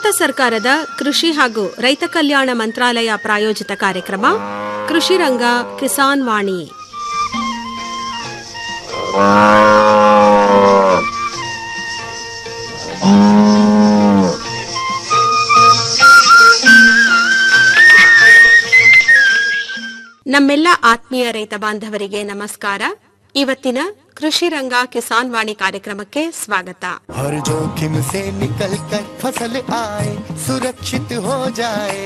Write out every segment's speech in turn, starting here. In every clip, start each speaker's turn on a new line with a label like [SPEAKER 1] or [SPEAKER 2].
[SPEAKER 1] ಸರ್ಕಾರದ ಕೃಷಿ ಹಾಗೂ ರೈತ ಕಲ್ಯಾಣ ಮಂತ್ರಾಲಯ ಪ್ರಾಯೋಜಿತ ಕಾರ್ಯಕ್ರಮ ಕೃಷಿ ರಂಗ ಕಿಸಾನ್ ವಾಣಿ ನಮ್ಮೆಲ್ಲ ಆತ್ಮೀಯ ರೈತ ಬಾಂಧವರಿಗೆ ನಮಸ್ಕಾರ ಇವತ್ತಿನ ಕೃಷಿ ರಂಗ ಕಿಸಾನ್ ವಾಣಿ ಕಾರ್ಯಕ್ರಮಕ್ಕೆ ಸ್ವಾಗತ
[SPEAKER 2] हर जोखिम से निकल कर फसल आए सुरक्षित हो जाए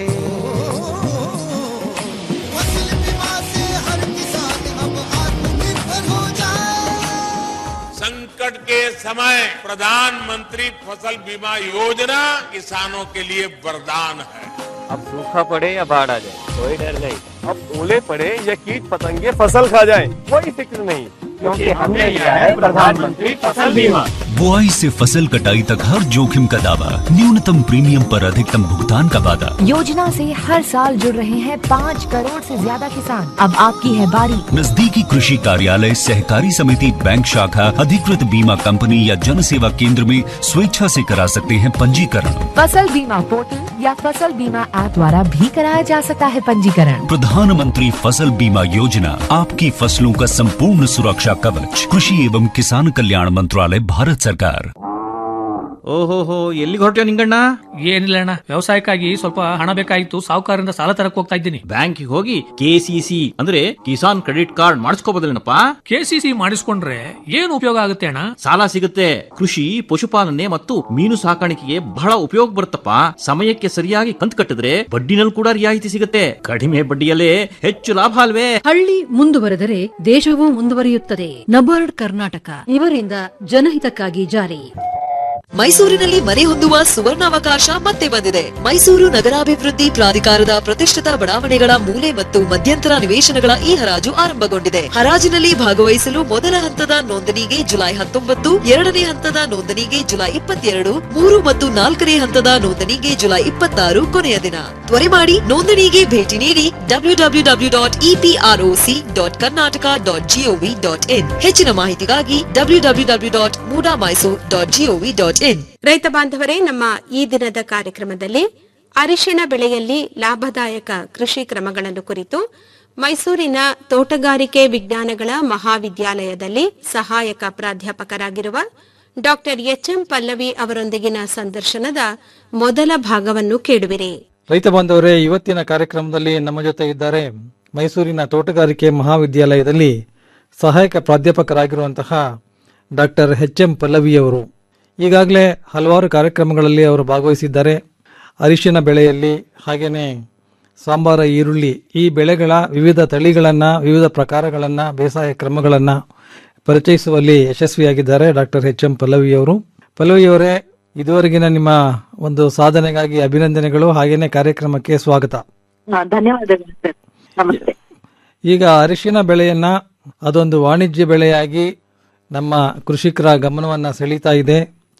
[SPEAKER 2] फसल बीमा से हर किसान अब आत्मनिर्भर हो जाए
[SPEAKER 3] संकट के समय प्रधानमंत्री फसल बीमा योजना किसानों के लिए वरदान है
[SPEAKER 4] अब सूखा पड़े या बाढ़ आ जाए कोई डर नहीं
[SPEAKER 5] अब ओले पड़े या कीट पतंगे फसल खा जाए कोई फिक्र नहीं
[SPEAKER 4] क्योंकि हमने लिया है प्रधानमंत्री फसल बीमा
[SPEAKER 6] बुआई से फसल कटाई तक हर जोखिम का दावा न्यूनतम प्रीमियम पर अधिकतम भुगतान का वादा
[SPEAKER 7] योजना से हर साल जुड़ रहे हैं पाँच करोड़ से ज्यादा किसान अब आपकी है बारी
[SPEAKER 6] नजदीकी कृषि कार्यालय सहकारी समिति बैंक शाखा अधिकृत बीमा कंपनी या जन सेवा केंद्र में स्वेच्छा से करा सकते हैं पंजीकरण
[SPEAKER 7] फसल बीमा पोर्टल या फसल बीमा ऐप द्वारा भी कराया जा सकता है पंजीकरण
[SPEAKER 6] प्रधानमंत्री फसल बीमा योजना आपकी फसलों का संपूर्ण सुरक्षा कवच कृषि एवं किसान कल्याण मंत्रालय भारत सरकार
[SPEAKER 8] ಓಹೋಹೋ ಎಲ್ಲಿಗೆ ಹೊರಟ್ಯೋ ನಿಂಗಣ್ಣ
[SPEAKER 9] ಏನಿಲ್ಲ ಅಣ್ಣ ವ್ಯವಸಾಯಕ್ಕಾಗಿ ಸ್ವಲ್ಪ ಹಣ ಬೇಕಾಗಿತ್ತು ಸಾಹುಕಾರರಿಂದ ಸಾಲ ತರಕ್ ಹೋಗ್ತಾ ಇದ್ದೀನಿ
[SPEAKER 8] ಬ್ಯಾಂಕಿಗೆ ಹೋಗಿ ಕೆಸಿಸಿ ಅಂದ್ರೆ ಕಿಸಾನ್ ಕ್ರೆಡಿಟ್ ಕಾರ್ಡ್ ಮಾಡಿಸ್ಕೋಬೋದಲ್ಲೇನಪ್ಪ
[SPEAKER 9] ಕೆಸಿಸಿ ಮಾಡಿಸ್ಕೊಂಡ್ರೆ ಏನು ಉಪಯೋಗ ಆಗುತ್ತೆ ಅಣ್ಣ
[SPEAKER 8] ಸಾಲ ಸಿಗುತ್ತೆ ಕೃಷಿ ಪಶುಪಾಲನೆ ಮತ್ತು ಮೀನು ಸಾಕಾಣಿಕೆಗೆ ಬಹಳ ಉಪಯೋಗ ಬರುತ್ತಪ್ಪ ಸಮಯಕ್ಕೆ ಸರಿಯಾಗಿ ಕಂತು ಕಟ್ಟಿದ್ರೆ ಬಡ್ಡಿನಲ್ಲಿ ಕೂಡ ರಿಯಾಯಿತಿ ಸಿಗುತ್ತೆ ಕಡಿಮೆ ಬಡ್ಡಿಯಲ್ಲೇ ಹೆಚ್ಚು ಲಾಭ ಅಲ್ವೇ
[SPEAKER 10] ಹಳ್ಳಿ ಮುಂದುವರೆದರೆ ದೇಶವೂ ಮುಂದುವರಿಯುತ್ತದೆ ನಬಾರ್ಡ್ ಕರ್ನಾಟಕ ಇವರಿಂದ ಜನಹಿತಕ್ಕಾಗಿ ಜಾರಿ
[SPEAKER 11] ಮೈಸೂರಿನಲ್ಲಿ ಮನೆ ಹೊಂದುವ ಸುವರ್ಣಾವಕಾಶ ಮತ್ತೆ ಬಂದಿದೆ ಮೈಸೂರು ನಗರಾಭಿವೃದ್ಧಿ ಪ್ರಾಧಿಕಾರದ ಪ್ರತಿಷ್ಠಿತ ಬಡಾವಣೆಗಳ ಮೂಲೆ ಮತ್ತು ಮಧ್ಯಂತರ ನಿವೇಶನಗಳ ಈ ಹರಾಜು ಆರಂಭಗೊಂಡಿದೆ ಹರಾಜಿನಲ್ಲಿ ಭಾಗವಹಿಸಲು ಮೊದಲ ಹಂತದ ನೋಂದಣಿಗೆ ಜುಲೈ ಹತ್ತೊಂಬತ್ತು ಎರಡನೇ ಹಂತದ ನೋಂದಣಿಗೆ ಜುಲೈ ಇಪ್ಪತ್ತೆರಡು ಮೂರು ಮತ್ತು ನಾಲ್ಕನೇ ಹಂತದ ನೋಂದಣಿಗೆ ಜುಲೈ ಇಪ್ಪತ್ತಾರು ಕೊನೆಯ ದಿನ ತ್ವರೆ ಮಾಡಿ ನೋಂದಣಿಗೆ ಭೇಟಿ ನೀಡಿ W W W dot EPROC dot Karnataka dot GOV dot in ಹೆಚ್ಚಿನ ಮಾಹಿತಿಗಾಗಿ W W W dot MUDA Mysuru dot GOV dot in
[SPEAKER 1] ರೈತ ಬಾಂಧವರೇ ನಮ್ಮ ಈ ದಿನದ ಕಾರ್ಯಕ್ರಮದಲ್ಲಿ ಅರಿಶಿಣ ಬೆಳೆಯಲ್ಲಿ ಲಾಭದಾಯಕ ಕೃಷಿ ಕ್ರಮಗಳನ್ನು ಕುರಿತು ಮೈಸೂರಿನ ತೋಟಗಾರಿಕೆ ವಿಜ್ಞಾನಗಳ ಮಹಾವಿದ್ಯಾಲಯದಲ್ಲಿ ಸಹಾಯಕ ಪ್ರಾಧ್ಯಾಪಕರಾಗಿರುವ ಡಾಕ್ಟರ್ ಎಚ್ಎಂ ಪಲ್ಲವಿ ಅವರೊಂದಿಗಿನ ಸಂದರ್ಶನದ ಮೊದಲ ಭಾಗವನ್ನು ಕೇಳುವಿರಿ
[SPEAKER 12] ರೈತ ಬಾಂಧವರೇ ಇವತ್ತಿನ ಕಾರ್ಯಕ್ರಮದಲ್ಲಿ ನಮ್ಮ ಜೊತೆ ಇದ್ದಾರೆ ಮೈಸೂರಿನ ತೋಟಗಾರಿಕೆ ಮಹಾವಿದ್ಯಾಲಯದಲ್ಲಿ ಸಹಾಯಕ ಪ್ರಾಧ್ಯಾಪಕರಾಗಿರುವಂತಹ ಡಾಕ್ಟರ್ ಎಚ್ ಎಂ ಪಲ್ಲವಿಯವರು ಈಗಾಗಲೇ ಹಲವಾರು ಕಾರ್ಯಕ್ರಮಗಳಲ್ಲಿ ಅವರು ಭಾಗವಹಿಸಿದ್ದಾರೆ ಅರಿಶಿನ ಬೆಳೆಯಲ್ಲಿ ಹಾಗೆಯೇ ಸಾಂಬಾರ ಈರುಳ್ಳಿ ಈ ಬೆಳೆಗಳ ವಿವಿಧ ತಳಿಗಳನ್ನು ವಿವಿಧ ಪ್ರಕಾರಗಳನ್ನು ಬೇಸಾಯ ಕ್ರಮಗಳನ್ನು ಪರಿಚಯಿಸುವಲ್ಲಿ ಯಶಸ್ವಿಯಾಗಿದ್ದಾರೆ ಡಾಕ್ಟರ್ ಎಚ್ ಎಂ ಪಲ್ಲವಿಯವರು ಪಲ್ಲವಿಯವರೇ ಇದುವರೆಗಿನ ನಿಮ್ಮ ಒಂದು ಸಾಧನೆಗಾಗಿ ಅಭಿನಂದನೆಗಳು ಹಾಗೇನೆ ಕಾರ್ಯಕ್ರಮಕ್ಕೆ ಸ್ವಾಗತ
[SPEAKER 13] ಧನ್ಯವಾದಗಳು ಸರ್ ನಮಸ್ತೆ
[SPEAKER 12] ಈಗ ಅರಿಶಿನ ಬೆಳೆಯನ್ನ ಅದೊಂದು ವಾಣಿಜ್ಯ ಬೆಳೆಯಾಗಿ ನಮ್ಮ ಕೃಷಿಕರ ಗಮನವನ್ನ ಸೆಳೀತಾ ಇದೆ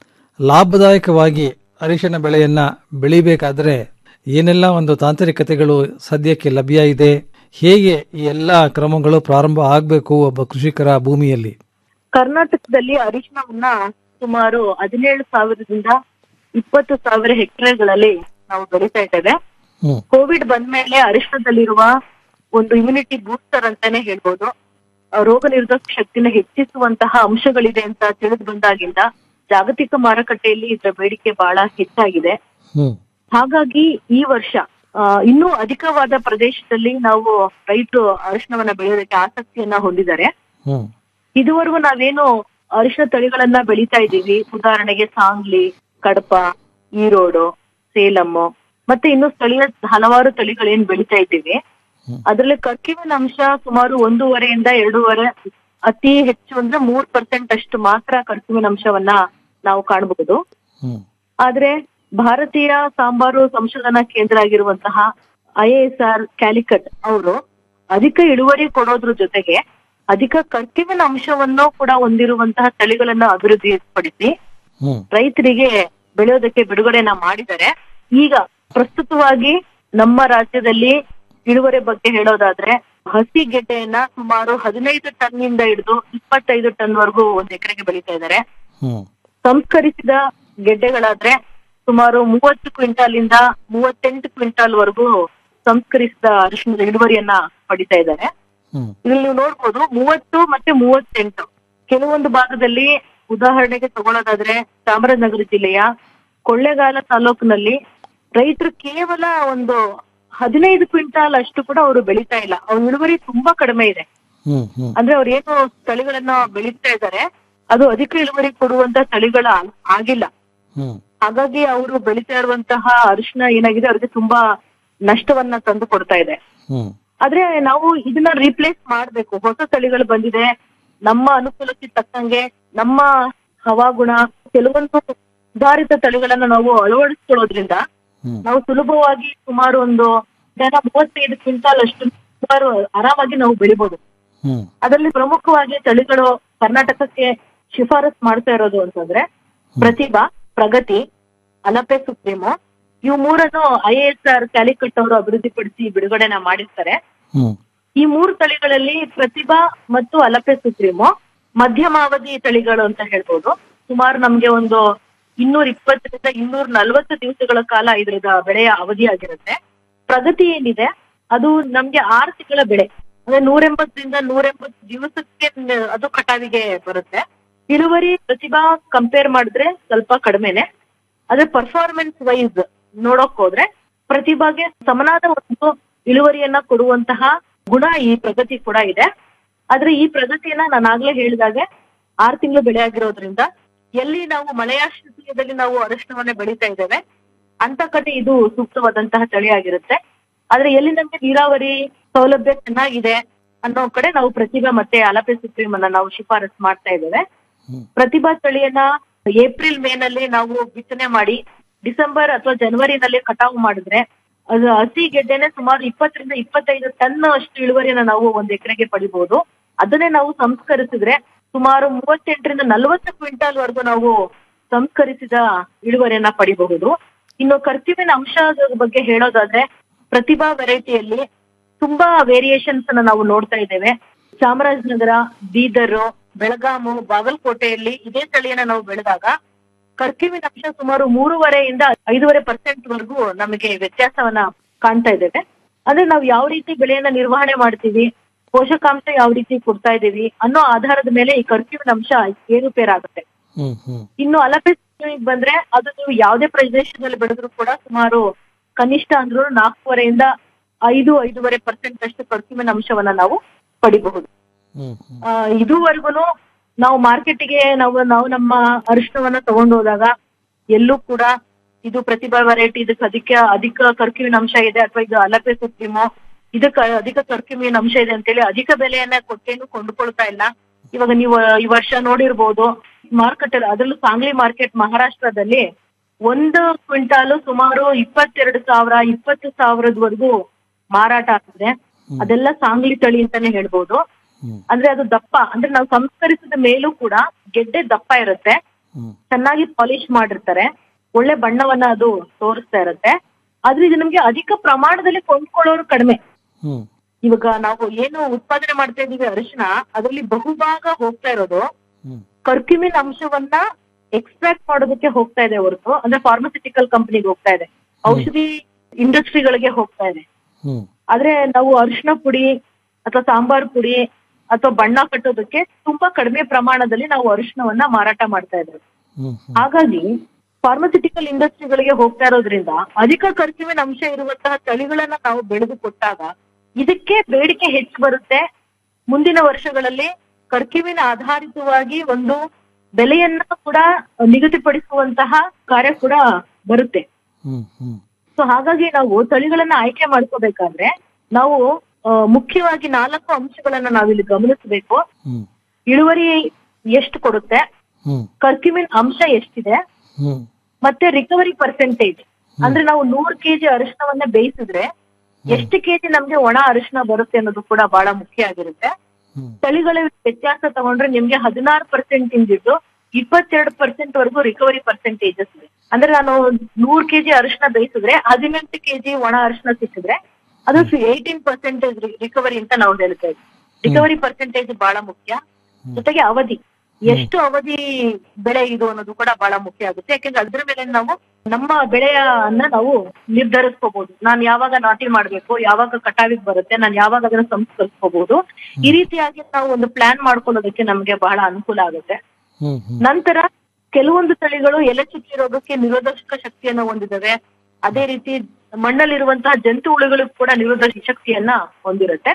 [SPEAKER 12] ಲಾಭದಾಯಕವಾಗಿ ಅರಿಶಿನ ಬೆಳೆಯನ್ನ ಬೆಳಿಬೇಕಾದ್ರೆ ಏನೆಲ್ಲ ಒಂದು ತಾಂತ್ರಿಕತೆಗಳು ಸದ್ಯಕ್ಕೆ ಲಭ್ಯ ಇದೆ ಹೇಗೆ ಈ ಎಲ್ಲ ಕ್ರಮಗಳು ಪ್ರಾರಂಭ ಆಗಬೇಕು ಒಬ್ಬ ಕೃಷಿಕರ ಭೂಮಿಯಲ್ಲಿ
[SPEAKER 13] ಕರ್ನಾಟಕದಲ್ಲಿ ಅರಿಶಿನವನ್ನ ಸುಮಾರು ಹದಿನೇಳು ಸಾವಿರದಿಂದ ಇಪ್ಪತ್ತು ಸಾವಿರ ಹೆಕ್ಟೇರ್ಗಳಲ್ಲಿ ನಾವು ಬೆಳೀತಾ ಇದ್ದೇವೆ
[SPEAKER 12] ಹ್ಮ್.
[SPEAKER 13] ಕೋವಿಡ್ ಬಂದ್ಮೇಲೆ ಅರಿಶಿನದಲ್ಲಿರುವ ಒಂದು ಇಮ್ಯುನಿಟಿ ಬೂಸ್ಟರ್ ಅಂತಾನೆ ಹೇಳ್ಬೋದು ಆ, ರೋಗ ನಿರೋಧಕ ಶಕ್ತಿನ ಹೆಚ್ಚಿಸುವಂತಹ ಅಂಶಗಳಿದೆ ಅಂತ ತಿಳಿದು ಬಂದಾಗಿಂದ ಜಾಗತಿಕ ಮಾರುಕಟ್ಟೆಯಲ್ಲಿ ಇದರ ಬೇಡಿಕೆ ಬಹಳ ಹೆಚ್ಚಾಗಿದೆ
[SPEAKER 12] ಹ್ಮ್
[SPEAKER 13] ಹಾಗಾಗಿ ಈ ವರ್ಷ ಆ, ಇನ್ನೂ ಅಧಿಕವಾದ ಪ್ರದೇಶದಲ್ಲಿ ನಾವು ರೈತರು ಅರಿಶಿನವನ್ನ ಬೆಳೆಯೋದಕ್ಕೆ ಆಸಕ್ತಿಯನ್ನ ಹೊಂದಿದ್ದಾರೆ
[SPEAKER 12] ಹ್ಮ್
[SPEAKER 13] ಇದುವರೆಗೂ ನಾವೇನು ಅರಿಶಿನ ತಳಿಗಳನ್ನ ಬೆಳೀತಾ ಇದ್ದೀವಿ ಉದಾಹರಣೆಗೆ ಸಾಂಗ್ಲಿ ಕಡಪ ಈರೋಡು ಸೇಲಂ ಮತ್ತೆ ಇನ್ನು ಸ್ಥಳೀಯ ಹಲವಾರು ತಳಿಗಳೇನ್ ಬೆಳೀತಾ ಇದ್ದೀವಿ ಅದರಲ್ಲಿ ಕರ್ಕಿವಿನ ಅಂಶ ಸುಮಾರು ಒಂದೂವರೆಯಿಂದ ಎರಡೂವರೆ ಅತಿ ಹೆಚ್ಚು ಅಂದ್ರೆ ಮೂರ್ ಪರ್ಸೆಂಟ್ ಅಷ್ಟು ಮಾತ್ರ ಕರ್ಕಿವಿನ ಅಂಶವನ್ನ ನಾವು ಕಾಣಬಹುದು
[SPEAKER 12] ಹ್ಮ್
[SPEAKER 13] ಆದ್ರೆ ಭಾರತೀಯ ಸಾಂಬಾರು ಸಂಶೋಧನಾ ಕೇಂದ್ರ ಆಗಿರುವಂತಹ ಐ ಎಸ್ ಆರ್ ಕ್ಯಾಲಿಕಟ್ ಅವರು ಅಧಿಕ ಇಳುವರಿ ಕೊಡೋದ್ರ ಜೊತೆಗೆ ಅಧಿಕ ಕರ್ಕಿವಿನ ಅಂಶವನ್ನು ಕೂಡ ಹೊಂದಿರುವಂತಹ ತಳಿಗಳನ್ನ ಅಭಿವೃದ್ಧಿಪಡಿಸಿ
[SPEAKER 12] ಹ್ಮ್
[SPEAKER 13] ರೈತರಿಗೆ ಬೆಳೆಯೋದಕ್ಕೆ ಬಿಡುಗಡೆನ ಮಾಡಿದ್ದಾರೆ ಈಗ ಪ್ರಸ್ತುತವಾಗಿ ನಮ್ಮ ರಾಜ್ಯದಲ್ಲಿ ಇಳುವರಿ ಬಗ್ಗೆ ಹೇಳೋದಾದ್ರೆ ಹಸಿ ಗೆಡ್ಡೆಯನ್ನ ಸುಮಾರು ಹದಿನೈದು ಟನ್ ಇಂದ ಹಿಡಿದು ಇಪ್ಪತ್ತೈದು ಟನ್ ವರೆಗೂ ಒಂದ್ ಎಕರೆಗೆ ಬೆಳೀತಾ ಇದ್ದಾರೆ
[SPEAKER 12] ಹ್ಮ್
[SPEAKER 13] ಸಂಸ್ಕರಿಸಿದ ಗೆಡ್ಡೆಗಳಾದ್ರೆ ಸುಮಾರು ಮೂವತ್ತು ಕ್ವಿಂಟಾಲ್ ಇಂದ ಮೂವತ್ತೆಂಟು ಕ್ವಿಂಟಾಲ್ ವರೆಗೂ ಸಂಸ್ಕರಿಸಿದ ಅರಿಶಿಣದ ಇಳುವರಿಯನ್ನ ಪಡಿತಾ ಇದ್ದಾರೆ ಇದ್ರಲ್ಲಿ ನೀವು ನೋಡ್ಬೋದು ಮೂವತ್ತು ಮತ್ತೆ ಮೂವತ್ತೆಂಟು ಕೆಲವೊಂದು ಭಾಗದಲ್ಲಿ ಉದಾಹರಣೆಗೆ ತಗೊಳ್ಳೋದಾದ್ರೆ ಚಾಮರಾಜನಗರ ಜಿಲ್ಲೆಯ ಕೊಳ್ಳೇಗಾಲ ತಾಲೂಕಿನಲ್ಲಿ ರೈತರು ಕೇವಲ ಒಂದು ಹದಿನೈದು ಕ್ವಿಂಟಾಲ್ ಅಷ್ಟು ಕೂಡ ಅವರು ಬೆಳೀತಾ ಇಲ್ಲ ಅವ್ರ ಇಳುವರಿ ತುಂಬಾ ಕಡಿಮೆ ಇದೆ ಅಂದ್ರೆ ಅವ್ರು ಏನು ತಳಿಗಳನ್ನ ಬೆಳೀತಾ ಇದ್ದಾರೆ ಅದು ಅಧಿಕ ಇಳುವರಿ ಕೊಡುವಂತ ತಳಿಗಳ ಆಗಿಲ್ಲ ಹಾಗಾಗಿ ಅವರು ಬೆಳೀತಾ ಇರುವಂತಹ ಅರಿಶಿನ ಏನಾಗಿದೆ ಅವ್ರಿಗೆ ತುಂಬಾ ನಷ್ಟವನ್ನ ತಂದು ಕೊಡ್ತಾ ಇದೆ ಆದ್ರೆ ನಾವು ಇದನ್ನ ರೀಪ್ಲೇಸ್ ಮಾಡ್ಬೇಕು ಹೊಸ ತಳಿಗಳು ಬಂದಿದೆ ನಮ್ಮ ಅನುಕೂಲಕ್ಕೆ ತಕ್ಕಂಗೆ ನಮ್ಮ ಹವಾಗುಣ ಕೆಲವೊಂದು ಸುಧಾರಿತ ತಳಿಗಳನ್ನ ನಾವು ಅಳವಡಿಸ್ಕೊಳ್ಳೋದ್ರಿಂದ ನಾವು ಸುಲಭವಾಗಿ ಸುಮಾರು ಒಂದು ಜನ ಮೂವತ್ತೈದು ಕ್ವಿಂಟಾಲ್ ಅಷ್ಟು ಸುಮಾರು ಆರಾಮಾಗಿ ನಾವು ಬೆಳಿಬಹುದು ಅದರಲ್ಲಿ ಪ್ರಮುಖವಾಗಿ ತಳಿಗಳು ಕರ್ನಾಟಕಕ್ಕೆ ಶಿಫಾರಸ್ ಮಾಡ್ತಾ ಇರೋದು ಅಂತಂದ್ರೆ ಪ್ರತಿಭಾ ಪ್ರಗತಿ ಅಲಪೆ ಸುಪ್ರೀಮು ಇವು ಮೂರನ್ನು ಐ ಎಸ್ ಆರ್ ಕ್ಯಾಲಿಕಟ್ ಅವರು ಅಭಿವೃದ್ಧಿಪಡಿಸಿ ಬಿಡುಗಡೆನ ಮಾಡಿರ್ತಾರೆ ಈ ಮೂರು ತಳಿಗಳಲ್ಲಿ ಪ್ರತಿಭಾ ಮತ್ತು ಅಲಪೆ ಸುಪ್ರೀಮು ಮಧ್ಯಮಾವಧಿ ತಳಿಗಳು ಅಂತ ಹೇಳ್ಬೋದು ಸುಮಾರು ನಮ್ಗೆ ಒಂದು ಇನ್ನೂರ ಇಪ್ಪತ್ತರಿಂದ ಇನ್ನೂರ ನಲ್ವತ್ತು ದಿವಸಗಳ ಕಾಲ ಇದ್ರದ ಬೆಳೆಯ ಅವಧಿ ಆಗಿರುತ್ತೆ ಪ್ರಗತಿ ಏನಿದೆ ಅದು ನಮ್ಗೆ ಆರು ತಿಂಗಳ ಬೆಳೆ ಅಂದ್ರೆ ನೂರ ಎಂಬತ್ತರಿಂದ ನೂರ ಎಂಬತ್ತು ದಿವಸಕ್ಕೆ ನ- ಅದು ಕಟಾವಿಗೆ ಬರುತ್ತೆ ಇಳುವರಿ ಪ್ರತಿಭಾ ಕಂಪೇರ್ ಮಾಡಿದ್ರೆ ಸ್ವಲ್ಪ ಕಡಿಮೆನೆ ಆದ್ರೆ ಪರ್ಫಾರ್ಮೆನ್ಸ್ ವೈಸ್ ನೋಡಕ್ ಹೋದ್ರೆ ಪ್ರತಿಭಾಗೆ ಸಮನಾದ ಒಂದು ಇಳುವರಿಯನ್ನ ಕೊಡುವಂತಹ ಗುಣ ಈ ಪ್ರಗತಿ ಕೂಡ ಇದೆ ಆದ್ರೆ ಈ ಪ್ರಗತಿಯನ್ನ ನಾನು ಆಗ್ಲೇ ಹೇಳಿದಾಗೆ ಆರು ತಿಂಗಳು ಬೆಳೆ ಆಗಿರೋದ್ರಿಂದ ಎಲ್ಲಿ ನಾವು ಮಳೆಯಾಶ್ರಿತದಲ್ಲಿ ನಾವು ಅರಶಿನವನ್ನ ಬೆಳೀತಾ ಇದ್ದೇವೆ ಅಂತ ಕಡೆ ಇದು ಸೂಕ್ತವಾದಂತಹ ತಳಿ ಆಗಿರುತ್ತೆ ಆದ್ರೆ ಎಲ್ಲಿ ನಮ್ಗೆ ನೀರಾವರಿ ಸೌಲಭ್ಯ ಚೆನ್ನಾಗಿದೆ ಅನ್ನೋ ಕಡೆ ನಾವು ಪ್ರತಿಭಾ ಮತ್ತೆ ಅಲಪೆ ಸುಪ್ರೀಂ ಅನ್ನ ನಾವು ಶಿಫಾರಸ್ ಮಾಡ್ತಾ ಇದ್ದೇವೆ ಪ್ರತಿಭಾ ತಳಿಯನ್ನ ಏಪ್ರಿಲ್ ಮೇ ನಲ್ಲಿ ನಾವು ಬಿತ್ತನೆ ಮಾಡಿ ಡಿಸೆಂಬರ್ ಅಥವಾ ಜನವರಿನಲ್ಲಿ ಕಟಾವು ಮಾಡಿದ್ರೆ ಅದು ಹಸಿ ಗೆಡ್ಡೆನೆ ಸುಮಾರು ಇಪ್ಪತ್ತರಿಂದ ಇಪ್ಪತ್ತೈದು ಟನ್ ಅಷ್ಟು ಇಳುವರಿಯನ್ನ ನಾವು ಒಂದ್ ಎಕರೆಗೆ ಪಡಿಬಹುದು ಅದನ್ನೇ ನಾವು ಸಂಸ್ಕರಿಸಿದ್ರೆ ಸುಮಾರು ಮೂವತ್ತೆಂಟರಿಂದ ನಲವತ್ತು ಕ್ವಿಂಟಾಲ್ ವರೆಗೂ ನಾವು ಸಂಸ್ಕರಿಸಿದ ಇಳುವರಿಯನ್ನ ಪಡಿಬಹುದು ಇನ್ನು ಖರ್ಚುವಿನ ಅಂಶದ ಬಗ್ಗೆ ಹೇಳೋದಾದ್ರೆ ಪ್ರತಿಭಾ ವೆರೈಟಿಯಲ್ಲಿ ತುಂಬಾ ವೇರಿಯೇಷನ್ಸ್ ಅನ್ನ ನಾವು ನೋಡ್ತಾ ಇದ್ದೇವೆ ಚಾಮರಾಜನಗರ ಬೀದರ್ ಬೆಳಗಾಮು ಬಾಗಲಕೋಟೆಯಲ್ಲಿ ಇದೇ ತಳಿಯನ್ನ ನಾವು ಬೆಳೆದಾಗ ಕರ್ಕಿವಿನ ಅಂಶ ಸುಮಾರು ಮೂರುವರೆಯಿಂದ ಐದೂವರೆ ಪರ್ಸೆಂಟ್ ವರೆಗೂ ನಮಗೆ ವ್ಯತ್ಯಾಸವನ್ನ ಕಾಣ್ತಾ ಇದ್ದೇವೆ ಅಂದ್ರೆ ನಾವು ಯಾವ ರೀತಿ ಬೆಳೆಯನ್ನ ನಿರ್ವಹಣೆ ಮಾಡ್ತೀವಿ ಪೋಷಕಾಂಶ ಯಾವ ರೀತಿ ಕೊಡ್ತಾ ಇದೀವಿ ಅನ್ನೋ ಆಧಾರದ ಮೇಲೆ ಈ ಕರ್ಕಿವಿನ ಅಂಶ ಏರುಪೇರಾಗುತ್ತೆ ಇನ್ನು ಅಲಪೆ ಸಿಸ್ಟಮಿಗೆ ಬಂದ್ರೆ ಅದು ನೀವು ಯಾವುದೇ ಪ್ರದೇಶದಲ್ಲಿ ಬೆಳೆದ್ರು ಕೂಡ ಸುಮಾರು ಕನಿಷ್ಠ ಅಂದ್ರೂ ನಾಲ್ಕೂವರೆಯಿಂದ ಐದು ಐದೂವರೆ ಪರ್ಸೆಂಟ್ ಅಷ್ಟು ಕರ್ಕಿವಿನ ಅಂಶವನ್ನ ನಾವು ಪಡಿಬಹುದು ಆ, ಇದುವರೆಗೂ ನಾವು ಮಾರ್ಕೆಟ್ಗೆ ನಾವು ನಾವು ನಮ್ಮ ಅರಿಶಿನವನ್ನ ತಗೊಂಡು ಹೋದಾಗ ಎಲ್ಲೂ ಕೂಡ ಇದು ಪ್ರತಿಭಾ ವೆರೈಟಿ ಇದಕ್ಕೆ ಅಧಿಕ ಅಧಿಕ ಕರ್ಕಿವಿನ ಅಂಶ ಇದೆ ಅಥವಾ ಇದು ಅಲಪೆ ಸುಪ್ರೀಮೋ ಇದಕ್ಕೆ ಅಧಿಕ ಕರ್ಕಿವಿನ ಅಂಶ ಇದೆ ಅಂತೇಳಿ ಅಧಿಕ ಬೆಲೆಯನ್ನ ಕೊಟ್ಟೇನು ಕೊಂಡುಕೊಳ್ತಾ ಇಲ್ಲ ಇವಾಗ ನೀವು ಈ ವರ್ಷ ನೋಡಿರ್ಬೋದು ಮಾರ್ಕೆಟ್ ಅಲ್ಲಿ ಅದರಲ್ಲೂ ಸಾಂಗ್ಲಿ ಮಾರ್ಕೆಟ್ ಮಹಾರಾಷ್ಟ್ರದಲ್ಲಿ ಒಂದು ಕ್ವಿಂಟಾಲು ಸುಮಾರು ಇಪ್ಪತ್ತೆರಡು ಸಾವಿರ ಇಪ್ಪತ್ತು ಸಾವಿರದವರೆಗೂ ಮಾರಾಟ ಆಗ್ತದೆ ಅದೆಲ್ಲ ಸಾಂಗ್ಲಿ ತಳಿ ಅಂತಾನೆ ಹೇಳ್ಬೋದು ಅಂದ್ರೆ ಅದು ದಪ್ಪ ಅಂದ್ರೆ ನಾವು ಸಂಸ್ಕರಿಸಿದ ಮೇಲೂ ಕೂಡ ಗೆಡ್ಡೆ ದಪ್ಪ ಇರುತ್ತೆ ಚೆನ್ನಾಗಿ ಪಾಲಿಶ್ ಮಾಡಿರ್ತಾರೆ ಒಳ್ಳೆ ಬಣ್ಣವನ್ನ ಅದು ತೋರಿಸ್ತಾ ಇರುತ್ತೆ ಆದ್ರೆ ಇದು ನಮ್ಗೆ ಅಧಿಕ ಪ್ರಮಾಣದಲ್ಲಿ ಕೊಂಡ್ಕೊಳ್ಳೋರು ಕಡಿಮೆ ಇವಾಗ ನಾವು ಏನು ಉತ್ಪಾದನೆ ಮಾಡ್ತಾ ಇದೀವಿ ಅರಿಶಿನ ಅದರಲ್ಲಿ ಬಹುಭಾಗ ಹೋಗ್ತಾ ಇರೋದು ಕರ್ಕ್ಯುಮಿನ್ ಅಂಶವನ್ನ ಎಕ್ಸ್ಟ್ರಾಕ್ಟ್ ಮಾಡೋದಕ್ಕೆ ಹೋಗ್ತಾ ಇದೆ ಹೊರತು ಅಂದ್ರೆ ಫಾರ್ಮಸ್ಯೂಟಿಕಲ್ ಕಂಪನಿಗೆ ಹೋಗ್ತಾ ಇದೆ ಔಷಧಿ ಇಂಡಸ್ಟ್ರಿಗಳಿಗೆ ಹೋಗ್ತಾ ಇದೆ ಆದ್ರೆ ನಾವು ಅರಿಶಿನ ಪುಡಿ ಅಥವಾ ಸಾಂಬಾರ್ ಪುಡಿ ಅಥವಾ ಬಣ್ಣ ಕಟ್ಟೋದಕ್ಕೆ ತುಂಬಾ ಕಡಿಮೆ ಪ್ರಮಾಣದಲ್ಲಿ ನಾವು ಅರಿಶಿನವನ್ನ ಮಾರಾಟ ಮಾಡ್ತಾ ಇದ್ದೇವೆ ಹಾಗಾಗಿ ಫಾರ್ಮಸ್ಯೂಟಿಕಲ್ ಇಂಡಸ್ಟ್ರಿಗಳಿಗೆ ಹೋಗ್ತಾ ಇರೋದ್ರಿಂದ ಅಧಿಕ ಖರ್ಚುವಿನ ಅಂಶ ಇರುವಂತಹ ತಳಿಗಳನ್ನ ನಾವು ಬೆಳೆದು ಕೊಟ್ಟಾಗ ಇದಕ್ಕೆ ಬೇಡಿಕೆ ಹೆಚ್ಚು ಬರುತ್ತೆ ಮುಂದಿನ ವರ್ಷಗಳಲ್ಲಿ ಕರ್ಕಿವಿನ ಆಧಾರಿತವಾಗಿ ಒಂದು ಬೆಲೆಯನ್ನ ಕೂಡ ನಿಗದಿಪಡಿಸುವಂತಹ ಕಾರ್ಯ ಕೂಡ ಬರುತ್ತೆ ಸೊ ಹಾಗಾಗಿ ನಾವು ತಳಿಗಳನ್ನ ಆಯ್ಕೆ ಮಾಡ್ಕೋಬೇಕಾದ್ರೆ ನಾವು ಆ, ಮುಖ್ಯವಾಗಿ ನಾಲ್ಕು ಅಂಶಗಳನ್ನ ನಾವಿಲ್ಲಿ ಗಮನಿಸಬೇಕು ಇಳುವರಿ ಎಷ್ಟು ಕೊಡುತ್ತೆ ಕರ್ಕ್ಯುಮಿನ್ ಅಂಶ ಎಷ್ಟಿದೆ ಮತ್ತೆ ರಿಕವರಿ ಪರ್ಸೆಂಟೇಜ್ ಅಂದ್ರೆ ನಾವು ನೂರ್ ಕೆಜಿ ಅರಿಶಿನವನ್ನ ಬೇಯಿಸಿದ್ರೆ ಎಷ್ಟು ಕೆಜಿ ನಮ್ಗೆ ಒಣ ಅರಿಶಿನ ಬರುತ್ತೆ ಅನ್ನೋದು ಕೂಡ ಬಹಳ ಮುಖ್ಯ ಆಗಿರುತ್ತೆ ತಳಿಗಳ ವ್ಯತ್ಯಾಸ ತಗೊಂಡ್ರೆ ನಿಮ್ಗೆ ಹದಿನಾರು ಪರ್ಸೆಂಟ್ ಇಂದಿದ್ದು ಇಪ್ಪತ್ತೆರಡು ಪರ್ಸೆಂಟ್ ವರೆಗೂ ರಿಕವರಿ ಪರ್ಸೆಂಟೇಜಸ್ ಇದೆ ಅಂದ್ರೆ ನಾನು ನೂರ್ ಕೆಜಿ ಅರಿಶಿನ ಬೇಯಿಸಿದ್ರೆ ಹದಿನೆಂಟು ಕೆಜಿ ಒಣ ಅರಿಶಿನ ಸಿಕ್ಕಿದ್ರೆ ಅದು ಏಯ್ಟೀನ್ ಪರ್ಸೆಂಟೇಜ್ ರಿಕವರಿ ಅಂತ ನಾವು ಹೇಳ್ತಾ ಇದ್ವಿ ರಿಕವರಿ ಪರ್ಸೆಂಟೇಜ್ ಬಹಳ ಮುಖ್ಯ ಜೊತೆಗೆ ಅವಧಿ ಎಷ್ಟು ಅವಧಿ ಬೆಳೆ ಇದು ಅನ್ನೋದು ಕೂಡ ಬಹಳ ಮುಖ್ಯ ಆಗುತ್ತೆ ಯಾಕೆಂದ್ರೆ ಅದ್ರ ಮೇಲೆ ನಾವು ನಮ್ಮ ಬೆಳೆಯನ್ನ ನಾವು ನಿರ್ಧರಿಸ್ಕೋಬಹುದು ನಾನು ಯಾವಾಗ ನಾಟಿ ಮಾಡ್ಬೇಕು ಯಾವಾಗ ಕಟಾವಿಗೆ ಬರುತ್ತೆ ನಾನು ಯಾವಾಗ ಅದನ್ನ ಸಂಸ್ಕರಿಸ್ಕೋಬಹುದು ಈ ರೀತಿಯಾಗಿ ನಾವು ಒಂದು ಪ್ಲಾನ್ ಮಾಡ್ಕೊಳ್ಳೋದಕ್ಕೆ ನಮ್ಗೆ ಬಹಳ ಅನುಕೂಲ ಆಗುತ್ತೆ
[SPEAKER 12] ಹ್ಮ್ ಹ್ಮ್
[SPEAKER 13] ನಂತರ ಕೆಲವೊಂದು ತಳಿಗಳು ಎಲೆ ಚುಕ್ಕಿ ರೋಗಕ್ಕೆ ನಿರೋಧಕ ಶಕ್ತಿಯನ್ನ ಹೊಂದಿದವೆ ಅದೇ ರೀತಿ ಮಣ್ಣಲ್ಲಿರುವಂತಹ ಜಂತು ಹುಳುಗಳಿಗೂ ಕೂಡ ನಿರೋಧಕ ಶಕ್ತಿಯನ್ನ ಹೊಂದಿರುತ್ತೆ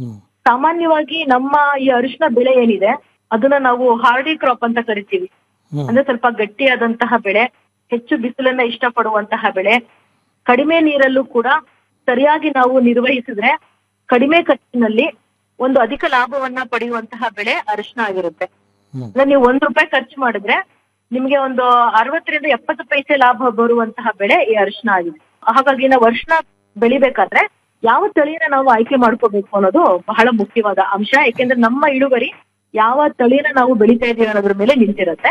[SPEAKER 13] ಸಾಮಾನ್ಯವಾಗಿ ನಮ್ಮ ಈ ಅರಿಶಿನ ಬೆಳೆ ಏನಿದೆ ಅದನ್ನ ನಾವು ಹಾರ್ಡಿ ಕ್ರಾಪ್ ಅಂತ ಕರಿತೀವಿ ಅಂದ್ರೆ ಸ್ವಲ್ಪ ಗಟ್ಟಿಯಾದಂತಹ ಬೆಳೆ ಹೆಚ್ಚು ಬಿಸಿಲನ್ನ ಇಷ್ಟಪಡುವಂತಹ ಬೆಳೆ ಕಡಿಮೆ ನೀರಲ್ಲೂ ಕೂಡ ಸರಿಯಾಗಿ ನಾವು ನಿರ್ವಹಿಸಿದ್ರೆ ಕಡಿಮೆ ಖರ್ಚಿನಲ್ಲಿ ಒಂದು ಅಧಿಕ ಲಾಭವನ್ನ ಪಡೆಯುವಂತಹ ಬೆಳೆ ಅರಿಶಿನ ಆಗಿರುತ್ತೆ ಅಂದ್ರೆ ನೀವು ಒಂದ್ ರೂಪಾಯಿ ಖರ್ಚು ಮಾಡಿದ್ರೆ ನಿಮ್ಗೆ ಒಂದು ಅರವತ್ತರಿಂದ ಎಪ್ಪತ್ತು ಪೈಸೆ ಲಾಭ ಬರುವಂತಹ ಬೆಳೆ ಈ ಅರಿಶಿನ ಆಗಿದೆ ಹಾಗಾಗಿ ನಾವು ಅರಿಶಿನ ಬೆಳಿಬೇಕಾದ್ರೆ ಯಾವ ತಳಿನ ನಾವು ಆಯ್ಕೆ ಮಾಡ್ಕೋಬೇಕು ಅನ್ನೋದು ಬಹಳ ಮುಖ್ಯವಾದ ಅಂಶ ಯಾಕೆಂದ್ರೆ ನಮ್ಮ ಇಳುವರಿ ಯಾವ ತಳಿನ ನಾವು ಬೆಳಿತಾ ಇದೀವಿ ಅನ್ನೋದ್ರ ಮೇಲೆ ನಿಂತಿರುತ್ತೆ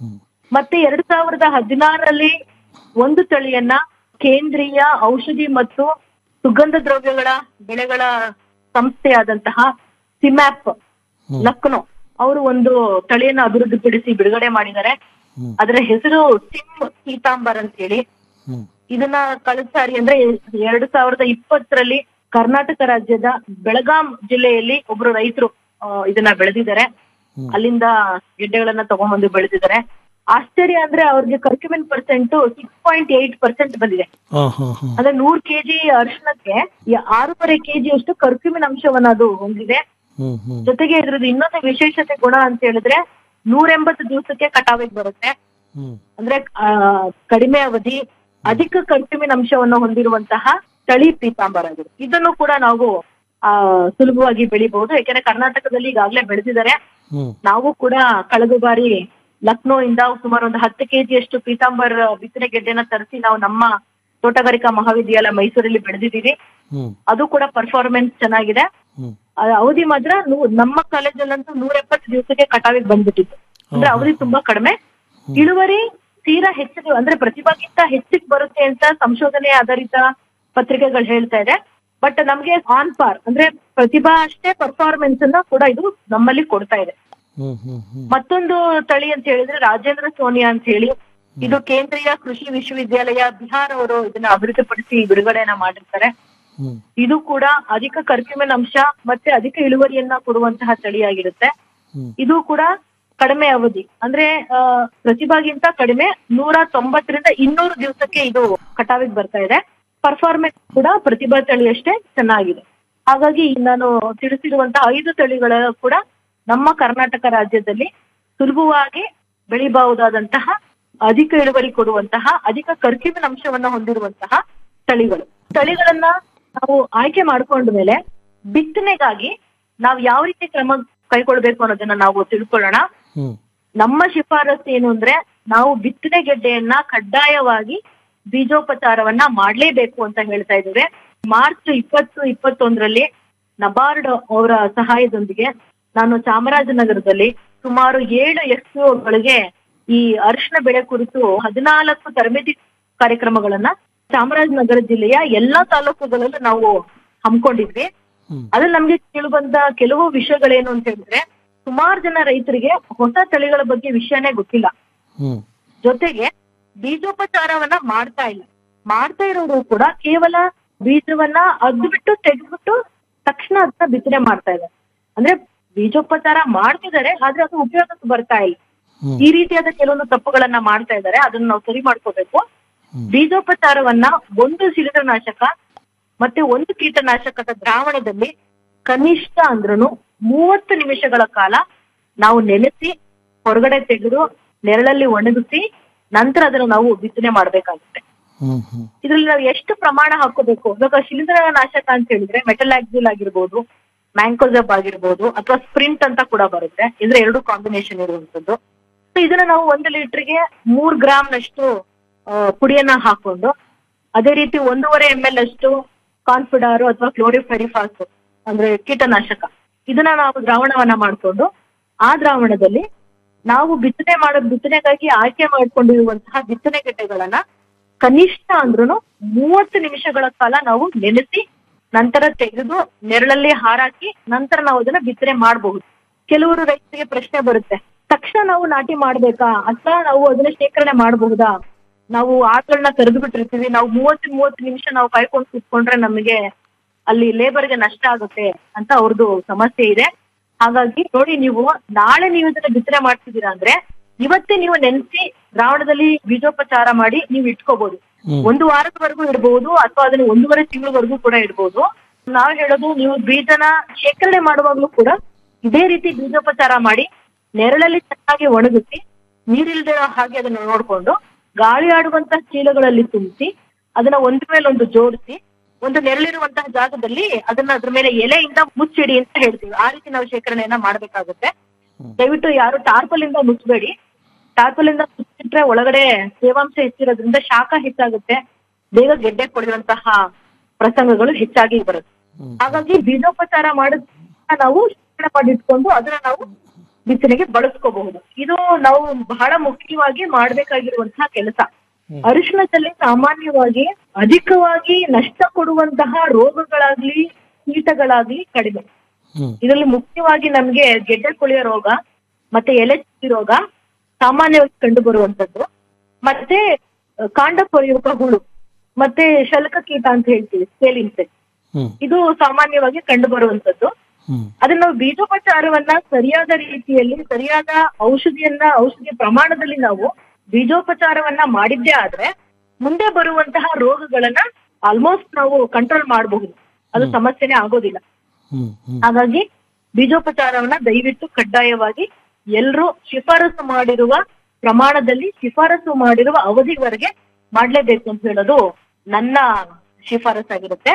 [SPEAKER 13] ಮತ್ತೆ ಎರಡ್ ಸಾವಿರದ ಹದಿನಾರರಲ್ಲಿ ಒಂದು ತಳಿಯನ್ನ ಕೇಂದ್ರೀಯ ಔಷಧಿ ಮತ್ತು ಸುಗಂಧ ದ್ರವ್ಯಗಳ ಬೆಳೆಗಳ ಸಂಸ್ಥೆಯಾದಂತಹ ಸಿಮ್ಯಾಪ್ ಲಕ್ನೋ ಅವರು ಒಂದು ತಳಿಯನ್ನ ಅಭಿವೃದ್ಧಿಪಡಿಸಿ ಬಿಡುಗಡೆ ಮಾಡಿದ್ದಾರೆ ಅದರ ಹೆಸರು ಸಿಮ್ ಪೀತಾಂಬರ್ ಅಂತ ಹೇಳಿ ಇದನ್ನ ಕಳೆದ ಸಾರಿ ಅಂದ್ರೆ ಎರಡು ಸಾವಿರದ ಇಪ್ಪತ್ತರಲ್ಲಿ ಕರ್ನಾಟಕ ರಾಜ್ಯದ ಬೆಳಗಾಂ ಜಿಲ್ಲೆಯಲ್ಲಿ ಒಬ್ರು ರೈತರು ಇದನ್ನ ಬೆಳೆದಿದ್ದಾರೆ ಅಲ್ಲಿಂದ ಗೆಡ್ಡೆಗಳನ್ನ ತಗೊಂಡ್ಬಂದು ಬೆಳೆದಿದ್ದಾರೆ ಆಶ್ಚರ್ಯ ಅಂದ್ರೆ ಅವ್ರಿಗೆ curcumin percent six point eight percent ಬಂದಿದೆ
[SPEAKER 12] ಹಾ ಹಾ ಹಾ
[SPEAKER 13] ಅಂದ್ರೆ ನೂರ್ ಕೆಜಿ ಅರಿಶಿಣಕ್ಕೆ ಈ ಆರೂವರೆ ಕೆಜಿ ಅಷ್ಟು ಕರ್ಕ್ಯುಮಿನ್ ಅಂಶವನ್ನ ಅದು ಹೊಂದಿದೆ
[SPEAKER 12] ಹ್ಮ್ ಹ್ಮ್
[SPEAKER 13] ಜೊತೆಗೆ ಇದ್ರದ್ದು ಇನ್ನೊಂದು ವಿಶೇಷತೆ ಗುಣ ಅಂತ ಹೇಳಿದ್ರೆ ನೂರ ಎಂಬತ್ತು ದಿವಸಕ್ಕೆ ಕಟಾವಿಗೆ ಬರುತ್ತೆ
[SPEAKER 12] ಹ್ಮ್
[SPEAKER 13] ಅಂದ್ರೆ ಆ, ಕಡಿಮೆ ಅವಧಿ ಅಧಿಕ ಕರ್ಕ್ಯುಮಿನ್ ಅಂಶವನ್ನು ಹೊಂದಿರುವಂತಹ ತಳಿ ಪೀತಾಂಬರ ಅದು ಇದನ್ನು ಕೂಡ ನಾವು ಆ ಸುಲಭವಾಗಿ ಬೆಳಿಬಹುದು ಯಾಕೆಂದ್ರೆ ಕರ್ನಾಟಕದಲ್ಲಿ ಈಗಾಗಲೇ ಬೆಳೆದಿದ್ದಾರೆ
[SPEAKER 12] ಹ್ಮ್
[SPEAKER 13] ನಾವು ಕೂಡ ಕಳೆದ ಬಾರಿ ಲಕ್ನೋ ಇಂದ ಸುಮಾರು ಒಂದು ಹತ್ತು ಕೆಜಿಯಷ್ಟು ಪೀತಾಂಬರ್ ಬಿತ್ತನೆ ಗೆಡ್ಡೆನ ತರಿಸಿ ನಾವು ನಮ್ಮ ತೋಟಗಾರಿಕಾ ಮಹಾವಿದ್ಯಾಲಯ ಮೈಸೂರಲ್ಲಿ ಬೆಳೆದಿದ್ದೀವಿ
[SPEAKER 12] ಹ್ಮ್
[SPEAKER 13] ಅದು ಕೂಡ ಪರ್ಫಾರ್ಮೆನ್ಸ್ ಚೆನ್ನಾಗಿದೆ
[SPEAKER 12] ಹ್ಮ್.
[SPEAKER 13] ಆ ಅವಧಿ ಮಾತ್ರ ನೂ- ನಮ್ಮ ಕಾಲೇಜಲ್ಲಂತೂ ನೂರ ಎಪ್ಪತ್ತು ದಿವಸಕ್ಕೆ ಕಟಾವಿಗೆ ಬಂದ್ಬಿಟ್ಟಿತ್ತು ಅಂದ್ರೆ ಅವಧಿ ತುಂಬಾ ಕಡಿಮೆ ಇಳುವರಿ ತೀರಾ ಹೆಚ್ಚಿಗೆ ಅಂದ್ರೆ ಪ್ರತಿಭಾಗಿಂತ ಹೆಚ್ಚಿಗೆ ಬರುತ್ತೆ ಅಂತ ಸಂಶೋಧನೆ ಆಧಾರಿತ ಪತ್ರಿಕೆಗಳು ಹೇಳ್ತಾ ಇದೆ ಬಟ್ ನಮ್ಗೆ ಆನ್ ಪಾರ್ ಅಂದ್ರೆ ಪ್ರತಿಭಾ ಅಷ್ಟೇ ಪರ್ಫಾರ್ಮೆನ್ಸ್ ಅನ್ನ ಕೂಡ ಇದು ನಮ್ಮಲ್ಲಿ ಕೊಡ್ತಾ ಇದೆ
[SPEAKER 12] ಹ್ಮ್ ಹ್ಮ್ ಹ್ಮ್
[SPEAKER 13] ಮತ್ತೊಂದು ತಳಿ ಅಂತ ಹೇಳಿದ್ರೆ ರಾಜೇಂದ್ರ ಸೋನಿಯಾ ಅಂತ ಹೇಳಿ ಇದು ಕೇಂದ್ರೀಯ ಕೃಷಿ ವಿಶ್ವವಿದ್ಯಾಲಯ ಬಿಹಾರ್ ಅವರು ಇದನ್ನ ಅಭಿವೃದ್ಧಿಪಡಿಸಿ ಬಿಡುಗಡೆಯನ್ನ ಮಾಡಿರ್ತಾರೆ
[SPEAKER 12] ಹ್ಮ್
[SPEAKER 13] ಇದು ಕೂಡ ಅಧಿಕ ಕರ್ಕ್ಯುಮೆನ್ ಅಂಶ ಮತ್ತೆ ಅಧಿಕ ಇಳುವರಿಯನ್ನ ಕೊಡುವಂತಹ ತಳಿಯಾಗಿರುತ್ತೆ
[SPEAKER 12] ಹ್ಮ್.
[SPEAKER 13] ಇದು ಕೂಡ ಕಡಿಮೆ ಅವಧಿ ಅಂದ್ರೆ ಆ, ಪ್ರತಿಭಾಗಿಂತ ಕಡಿಮೆ ನೂರ ತೊಂಬತ್ತರಿಂದ ಇನ್ನೂರು ದಿವಸಕ್ಕೆ ಇದು ಕಟಾವಿಗೆ ಬರ್ತಾ ಇದೆ ಪರ್ಫಾರ್ಮೆನ್ಸ್ ಕೂಡ ಪ್ರತಿಭಾ ತಳಿಯಷ್ಟೇ ಚೆನ್ನಾಗಿದೆ ಹಾಗಾಗಿ ನಾನು ತಿಳಿಸಿರುವಂತಹ ಐದು ತಳಿಗಳ ಕೂಡ ನಮ್ಮ ಕರ್ನಾಟಕ ರಾಜ್ಯದಲ್ಲಿ ಸುಲಭವಾಗಿ ಬೆಳಿಬಹುದಾದಂತಹ ಅಧಿಕ ಇಳುವರಿ ಕೊಡುವಂತಹ ಅಧಿಕ ಕರ್ಕಿವಿನ ಅಂಶವನ್ನ ಹೊಂದಿರುವಂತಹ ತಳಿಗಳು ತಳಿಗಳನ್ನ ನಾವು ಆಯ್ಕೆ ಮಾಡ್ಕೊಂಡ ಮೇಲೆ ಬಿತ್ತನೆಗಾಗಿ ನಾವು ಯಾವ ರೀತಿ ಕ್ರಮ ಕೈಗೊಳ್ಬೇಕು ಅನ್ನೋದನ್ನ ನಾವು ತಿಳ್ಕೊಳ್ಳೋಣ
[SPEAKER 12] ಹ್ಮ್
[SPEAKER 13] ನಮ್ಮ ಶಿಫಾರಸು ಏನು ಅಂದ್ರೆ ನಾವು ಬಿತ್ತನೆ ಗೆಡ್ಡೆಯನ್ನ ಕಡ್ಡಾಯವಾಗಿ ಬೀಜೋಪಚಾರವನ್ನ ಮಾಡ್ಲೇಬೇಕು ಅಂತ ಹೇಳ್ತಾ ಇದ್ದೇವೆ ಮಾರ್ಚ್ ಇಪ್ಪತ್ತು ಇಪ್ಪತ್ತೊಂದರಲ್ಲಿ ನಬಾರ್ಡ್ ಅವರ ಸಹಾಯದೊಂದಿಗೆ ನಾನು ಚಾಮರಾಜನಗರದಲ್ಲಿ ಸುಮಾರು ಏಳು ಎಫ್ಪಿಒಗಳಿಗೆ ಈ ಅರಿಶಿನ ಬೆಳೆ ಕುರಿತು ಹದಿನಾಲ್ಕು ತರಬೇತಿ ಕಾರ್ಯಕ್ರಮಗಳನ್ನ ಚಾಮರಾಜನಗರ ಜಿಲ್ಲೆಯ ಎಲ್ಲಾ ತಾಲೂಕುಗಳಲ್ಲೂ ನಾವು ಹಮ್ಮಿಕೊಂಡಿದ್ವಿ ಅದ್ರಲ್ಲಿ ನಮ್ಗೆ ತಿಳಿದು ಬಂದ ಕೆಲವು ವಿಷಯಗಳೇನು ಅಂತ ಹೇಳಿದ್ರೆ ಸುಮಾರು ಜನ ರೈತರಿಗೆ ಹೊಸ ತಳಿಗಳ ಬಗ್ಗೆ ವಿಷಯನೇ ಗೊತ್ತಿಲ್ಲ
[SPEAKER 12] ಹ್ಮ್
[SPEAKER 13] ಜೊತೆಗೆ ಬೀಜೋಪಚಾರವನ್ನ ಮಾಡ್ತಾ ಇಲ್ಲ ಮಾಡ್ತಾ ಇರೋರು ಕೂಡ ಕೇವಲ ಬೀಜವನ್ನ ಅದ್ಬಿಟ್ಟು ತೆಗೆದ್ಬಿಟ್ಟು ತಕ್ಷಣ ಅದನ್ನ ಬಿತ್ತನೆ ಮಾಡ್ತಾ ಇದ್ದಾರೆ ಅಂದ್ರೆ ಬೀಜೋಪಚಾರ ಮಾಡ್ತಿದ್ದಾರೆ ಆದ್ರೆ ಅದು ಉಪಯೋಗಕ್ಕೆ ಬರ್ತಾ ಇಲ್ಲ ಈ ರೀತಿಯಾದ ಕೆಲವೊಂದು ತಪ್ಪುಗಳನ್ನ ಮಾಡ್ತಾ ಇದ್ದಾರೆ ಅದನ್ನ ನಾವು ಸರಿ ಮಾಡ್ಕೋಬೇಕು ಬೀಜೋಪಚಾರವನ್ನ ಒಂದು ಶಿಲೀಂಧ್ರನಾಶಕ ಮತ್ತೆ ಒಂದು ಕೀಟನಾಶಕದ ದ್ರಾವಣದಲ್ಲಿ ಕನಿಷ್ಠ ಅಂದ್ರೂ ಮೂವತ್ತು ನಿಮಿಷಗಳ ಕಾಲ ನಾವು ನೆನೆಸಿ ಹೊರಗಡೆ ತೆಗೆದು ನೆರಳಲ್ಲಿ ಒಣಗಿಸಿ ನಂತರ ಅದನ್ನು ನಾವು ಬಿತ್ತನೆ ಮಾಡ್ಬೇಕಾಗುತ್ತೆ
[SPEAKER 12] ಹ್ಮ್ ಹ್ಮ್
[SPEAKER 13] ಇದ್ರಲ್ಲಿ ನಾವು ಎಷ್ಟು ಪ್ರಮಾಣ ಹಾಕೋಬೇಕು ಇವಾಗ ಶಿಲೀಂಧ್ರ ನಾಶಕ ಅಂತ ಹೇಳಿದ್ರೆ ಮೆಟಲಾಕ್ಸಿಲ್ ಆಗಿರ್ಬೋದು ಮ್ಯಾಂಕೋಸಬ್ ಆಗಿರ್ಬೋದು ಅಥವಾ ಸ್ಪ್ರಿಂಟ್ ಅಂತ ಕೂಡ ಬರುತ್ತೆ ಇದ್ರ ಎರಡು ಕಾಂಬಿನೇಷನ್ ಇರುವಂತದ್ದು ಸೊ ಇದನ್ನ ನಾವು ಒಂದು ಲೀಟರ್ಗೆ ಮೂರ್ ಗ್ರಾಮ್ ನಷ್ಟು ಆ, ಪುಡಿಯನ್ನ ಹಾಕೊಂಡು ಅದೇ ರೀತಿ ಒಂದೂವರೆ ಎಂ ಎಲ್ ಅಷ್ಟು ಕಾನ್ಫಿಡಾರು ಅಥವಾ ಕ್ಲೋರಿಫೆರಿಫಾಸ್ ಅಂದ್ರೆ ಕೀಟನಾಶಕ ಇದನ್ನ ನಾವು ದ್ರಾವಣವನ್ನ ಮಾಡ್ಕೊಂಡು ಆ ದ್ರಾವಣದಲ್ಲಿ ನಾವು ಬಿತ್ತನೆ ಮಾಡೋ ಬಿತ್ತನೆಗಾಗಿ ಆಯ್ಕೆ ಮಾಡ್ಕೊಂಡಿರುವಂತಹ ಬಿತ್ತನೆ ಗೆಡ್ಡೆಗಳನ್ನ ಕನಿಷ್ಠ ಅಂದ್ರೂ ಮೂವತ್ತು ನಿಮಿಷಗಳ ಕಾಲ ನಾವು ನೆನೆಸಿ ನಂತರ ತೆಗೆದು ನೆರಳಲ್ಲಿ ಹಾರಾಕಿ ನಂತರ ನಾವು ಅದನ್ನ ಬಿತ್ತನೆ ಮಾಡಬಹುದು ಕೆಲವರು ರೈತರಿಗೆ ಪ್ರಶ್ನೆ ಬರುತ್ತೆ ತಕ್ಷಣ ನಾವು ನಾಟಿ ಮಾಡ್ಬೇಕಾ ಅಥವಾ ನಾವು ಅದನ್ನ ಶೇಖರಣೆ ಮಾಡಬಹುದಾ ನಾವು ಆಕಳನ್ನ ಕರೆದು ಬಿಟ್ಟಿರ್ತೀವಿ ನಾವು ಮೂವತ್ತು ಮೂವತ್ತು ನಿಮಿಷ ನಾವು ಕಾಯ್ಕೊಂಡು ಕೂತ್ಕೊಂಡ್ರೆ ನಮಗೆ ಅಲ್ಲಿ ಲೇಬರ್ಗೆ ನಷ್ಟ ಆಗುತ್ತೆ ಅಂತ ಅವ್ರದ್ದು ಸಮಸ್ಯೆ ಇದೆ ಹಾಗಾಗಿ ನೋಡಿ ನೀವು ನಾಳೆ ನೀವು ಇದನ್ನ ಬಿತ್ತನೆ ಮಾಡ್ತಿದ್ದೀರಾ ಅಂದ್ರೆ ಇವತ್ತೇ ನೀವು ನೆನೆಸಿ ದ್ರಾವಣದಲ್ಲಿ ಬೀಜೋಪಚಾರ ಮಾಡಿ ನೀವು ಇಟ್ಕೋಬಹುದು ಒಂದು ವಾರದವರೆಗೂ ಇಡ್ಬಹುದು ಅಥವಾ ಅದನ್ನ ಒಂದೂವರೆ ತಿಂಗಳವರೆಗೂ ಕೂಡ ಇಡ್ಬೋದು ನಾವ್ ಹೇಳೋದು ನೀವು ಬೀಜನ ಶೇಖರಣೆ ಮಾಡುವಾಗ್ಲೂ ಕೂಡ ಇದೇ ರೀತಿ ಬೀಜೋಪಚಾರ ಮಾಡಿ ನೆರಳಲ್ಲಿ ಚೆನ್ನಾಗಿ ಒಣಗಿಸಿ ನೀರಿಲ್ದೆ ಹಾಗೆ ಅದನ್ನ ನೋಡ್ಕೊಂಡು ಗಾಳಿ ಆಡುವಂತಹ ಚೀಲಗಳಲ್ಲಿ ತುಂಬಿಸಿ ಅದನ್ನ ಒಂದ್ರ ಮೇಲೆ ಒಂದು ಜೋಡಿಸಿ ಒಂದು ನೆರಳಿರುವಂತಹ ಜಾಗದಲ್ಲಿ ಅದನ್ನ ಅದ್ರ ಮೇಲೆ ಎಲೆಯಿಂದ ಮುಚ್ಚಿಡಿ ಅಂತ ಹೇಳ್ತೀವಿ ಆ ರೀತಿ ನಾವು ಶೇಖರಣೆಯನ್ನ ಮಾಡ್ಬೇಕಾಗುತ್ತೆ ದಯವಿಟ್ಟು ಯಾರು ಟಾರ್ಪಲ್ ಇಂದ ಮುಚ್ಚಬೇಡಿ ಟಾರ್ಪಲ್ ಇಂದ ಮುಚ್ಚಿಟ್ರೆ ಒಳಗಡೆ ತೇವಾಂಶ ಹೆಚ್ಚಿರೋದ್ರಿಂದ ಶಾಖ ಹೆಚ್ಚಾಗುತ್ತೆ ಬೇಗ ಗೆಡ್ಡೆ ಕೊಡುವಂತಹ ಪ್ರಸಂಗಗಳು ಹೆಚ್ಚಾಗಿ ಬರುತ್ತೆ ಹಾಗಾಗಿ ಬೀಜೋಪಚಾರ ಮಾಡಿದ ನಾವು ಶೇಖರಣೆ ಮಾಡಿ ಇಟ್ಕೊಂಡು ಅದನ್ನ ನಾವು ಬಿತ್ತನೆಗೆ ಬಳಸ್ಕೋಬಹುದು ಇದು ನಾವು ಬಹಳ ಮುಖ್ಯವಾಗಿ ಮಾಡ್ಬೇಕಾಗಿರುವಂತಹ ಕೆಲಸ ಅರಿಶಿಣದಲ್ಲಿ ಸಾಮಾನ್ಯವಾಗಿ ಅಧಿಕವಾಗಿ ನಷ್ಟ ಕೊಡುವಂತಹ ರೋಗಗಳಾಗ್ಲಿ ಕೀಟಗಳಾಗ್ಲಿ ಕಡಿಮೆ ಇದರಲ್ಲಿ ಮುಖ್ಯವಾಗಿ ನಮ್ಗೆ ಗೆಡ್ಡೆ ಕೊಳೆಯ ರೋಗ ಮತ್ತೆ ಎಲೆ ಚುಕ್ಕಿ ರೋಗ ಸಾಮಾನ್ಯವಾಗಿ ಕಂಡು ಬರುವಂತದ್ದು ಮತ್ತೆ ಅಹ್, ಕಾಂಡ ಕೊರೆಯುವ ಹುಳು ಮತ್ತೆ ಶಲ್ಕ ಕೀಟ ಅಂತ ಹೇಳ್ತೀವಿ ಸ್ಕೇಲ್ ಇನ್ಸೆಕ್ಟ್ ಇದು ಸಾಮಾನ್ಯವಾಗಿ ಕಂಡು ಬರುವಂತದ್ದು ಅದನ್ನ ನಾವು ಬೀಜೋಪಚಾರವನ್ನ ಸರಿಯಾದ ರೀತಿಯಲ್ಲಿ ಸರಿಯಾದ ಔಷಧಿಯನ್ನ ಔಷಧಿಯ ಪ್ರಮಾಣದಲ್ಲಿ ನಾವು ಬೀಜೋಪಚಾರವನ್ನ ಮಾಡಿದ್ದೇ ಆದ್ರೆ ಮುಂದೆ ಬರುವಂತಹ ರೋಗಗಳನ್ನ ಆಲ್ಮೋಸ್ಟ್ ನಾವು ಕಂಟ್ರೋಲ್ ಮಾಡಬಹುದು ಅದು ಸಮಸ್ಯೆನೇ ಆಗೋದಿಲ್ಲ ಹಾಗಾಗಿ ಬೀಜೋಪಚಾರವನ್ನ ದಯವಿಟ್ಟು ಕಡ್ಡಾಯವಾಗಿ ಎಲ್ಲರೂ ಶಿಫಾರಸು ಮಾಡಿರುವ ಪ್ರಮಾಣದಲ್ಲಿ ಶಿಫಾರಸು ಮಾಡಿರುವ ಅವಧಿವರೆಗೆ ಮಾಡ್ಲೇಬೇಕು ಅಂತ ಹೇಳೋದು ನನ್ನ ಶಿಫಾರಸ್ಸಾಗಿರುತ್ತೆ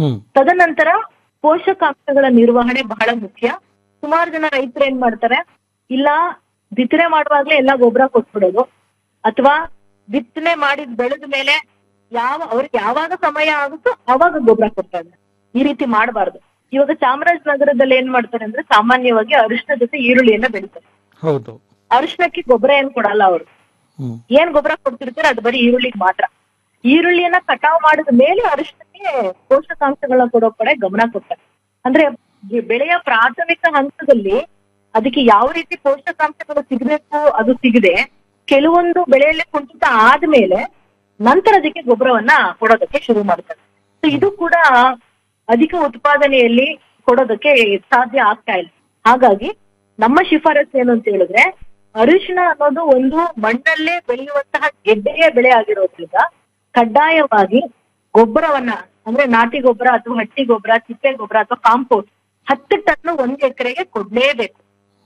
[SPEAKER 13] ತದನಂತರ ಪೋಷಕಾಂಶಗಳ ನಿರ್ವಹಣೆ ಬಹಳ ಮುಖ್ಯ ಸುಮಾರು ಜನ ರೈತರು ಏನ್ ಮಾಡ್ತಾರೆ ಇಲ್ಲ ಬಿತ್ತನೆ ಮಾಡುವಾಗ್ಲೇ ಎಲ್ಲ ಗೊಬ್ಬರ ಕೊಟ್ಬಿಡೋದು ಅಥವಾ ಬಿತ್ತನೆ ಮಾಡಿದ್ ಬೆಳೆದ ಮೇಲೆ ಯಾವ ಅವ್ರಿಗೆ ಯಾವಾಗ ಸಮಯ ಆಗುತ್ತೋ ಅವಾಗ ಗೊಬ್ಬರ ಕೊಡ್ತಾರೆ ಈ ರೀತಿ ಮಾಡಬಾರ್ದು ಇವಾಗ ಚಾಮರಾಜನಗರದಲ್ಲಿ ಏನ್ ಮಾಡ್ತಾರೆ ಅಂದ್ರೆ ಸಾಮಾನ್ಯವಾಗಿ ಅರಿಶಿನ ಜೊತೆ ಈರುಳ್ಳಿಯನ್ನ ಬೆಳಿತಾರೆ
[SPEAKER 12] ಹೌದು
[SPEAKER 13] ಅರಿಶಿನಕ್ಕೆ ಗೊಬ್ಬರ ಏನ್ ಕೊಡಲ್ಲ ಅವರು ಏನ್ ಗೊಬ್ಬರ ಕೊಡ್ತಿರ್ತಾರೆ ಅದು ಬರೀ ಈರುಳ್ಳಿಗೆ ಮಾತ್ರ ಈರುಳ್ಳಿಯನ್ನ ಕಟಾವ್ ಮಾಡಿದ ಮೇಲೆ ಅರಿಶಿನಕ್ಕೆ ಪೋಷಕಾಂಶಗಳನ್ನ ಕೊಡೋ ಕಡೆ ಗಮನ ಕೊಡ್ತಾರೆ ಅಂದ್ರೆ ಈ ಬೆಳೆಯ ಪ್ರಾಥಮಿಕ ಹಂತದಲ್ಲಿ ಅದಕ್ಕೆ ಯಾವ ರೀತಿ ಪೋಷಕಾಂಶಗಳು ಸಿಗಬೇಕು ಅದು ಸಿಗದೆ ಕೆಲವೊಂದು ಬೆಳೆಯಲ್ಲಿ ಕುಂಠಿತ ಆದ್ಮೇಲೆ ನಂತರ ಅದಕ್ಕೆ ಗೊಬ್ಬರವನ್ನ ಕೊಡೋದಕ್ಕೆ ಶುರು ಮಾಡ್ತಾರೆ So ಇದು ಕೂಡ ಅಧಿಕ ಉತ್ಪಾದನೆಯಲ್ಲಿ ಕೊಡೋದಕ್ಕೆ ಸಾಧ್ಯ ಆಗ್ತಾ ಇಲ್ಲ ಹಾಗಾಗಿ ನಮ್ಮ ಶಿಫಾರಸು ಏನು ಅಂತ ಹೇಳಿದ್ರೆ ಅರಿಶಿನ ಅನ್ನೋದು ಒಂದು ಮಣ್ಣಲ್ಲೇ ಬೆಳೆಯುವಂತಹ ಗೆಡ್ಡೆಯ ಬೆಳೆ ಆಗಿರೋದ್ರಿಂದ ಕಡ್ಡಾಯವಾಗಿ ಗೊಬ್ಬರವನ್ನ ಅಂದ್ರೆ ನಾಟಿ ಗೊಬ್ಬರ ಅಥವಾ ಹಟ್ಟಿ ಗೊಬ್ಬರ ತಿಪ್ಪೆ ಗೊಬ್ಬರ ಅಥವಾ ಕಾಂಪೋಸ್ಟ್ ಹತ್ತು ಟನ್ ಒಂದು ಎಕರೆಗೆ ಕೊಡ್ಲೇಬೇಕು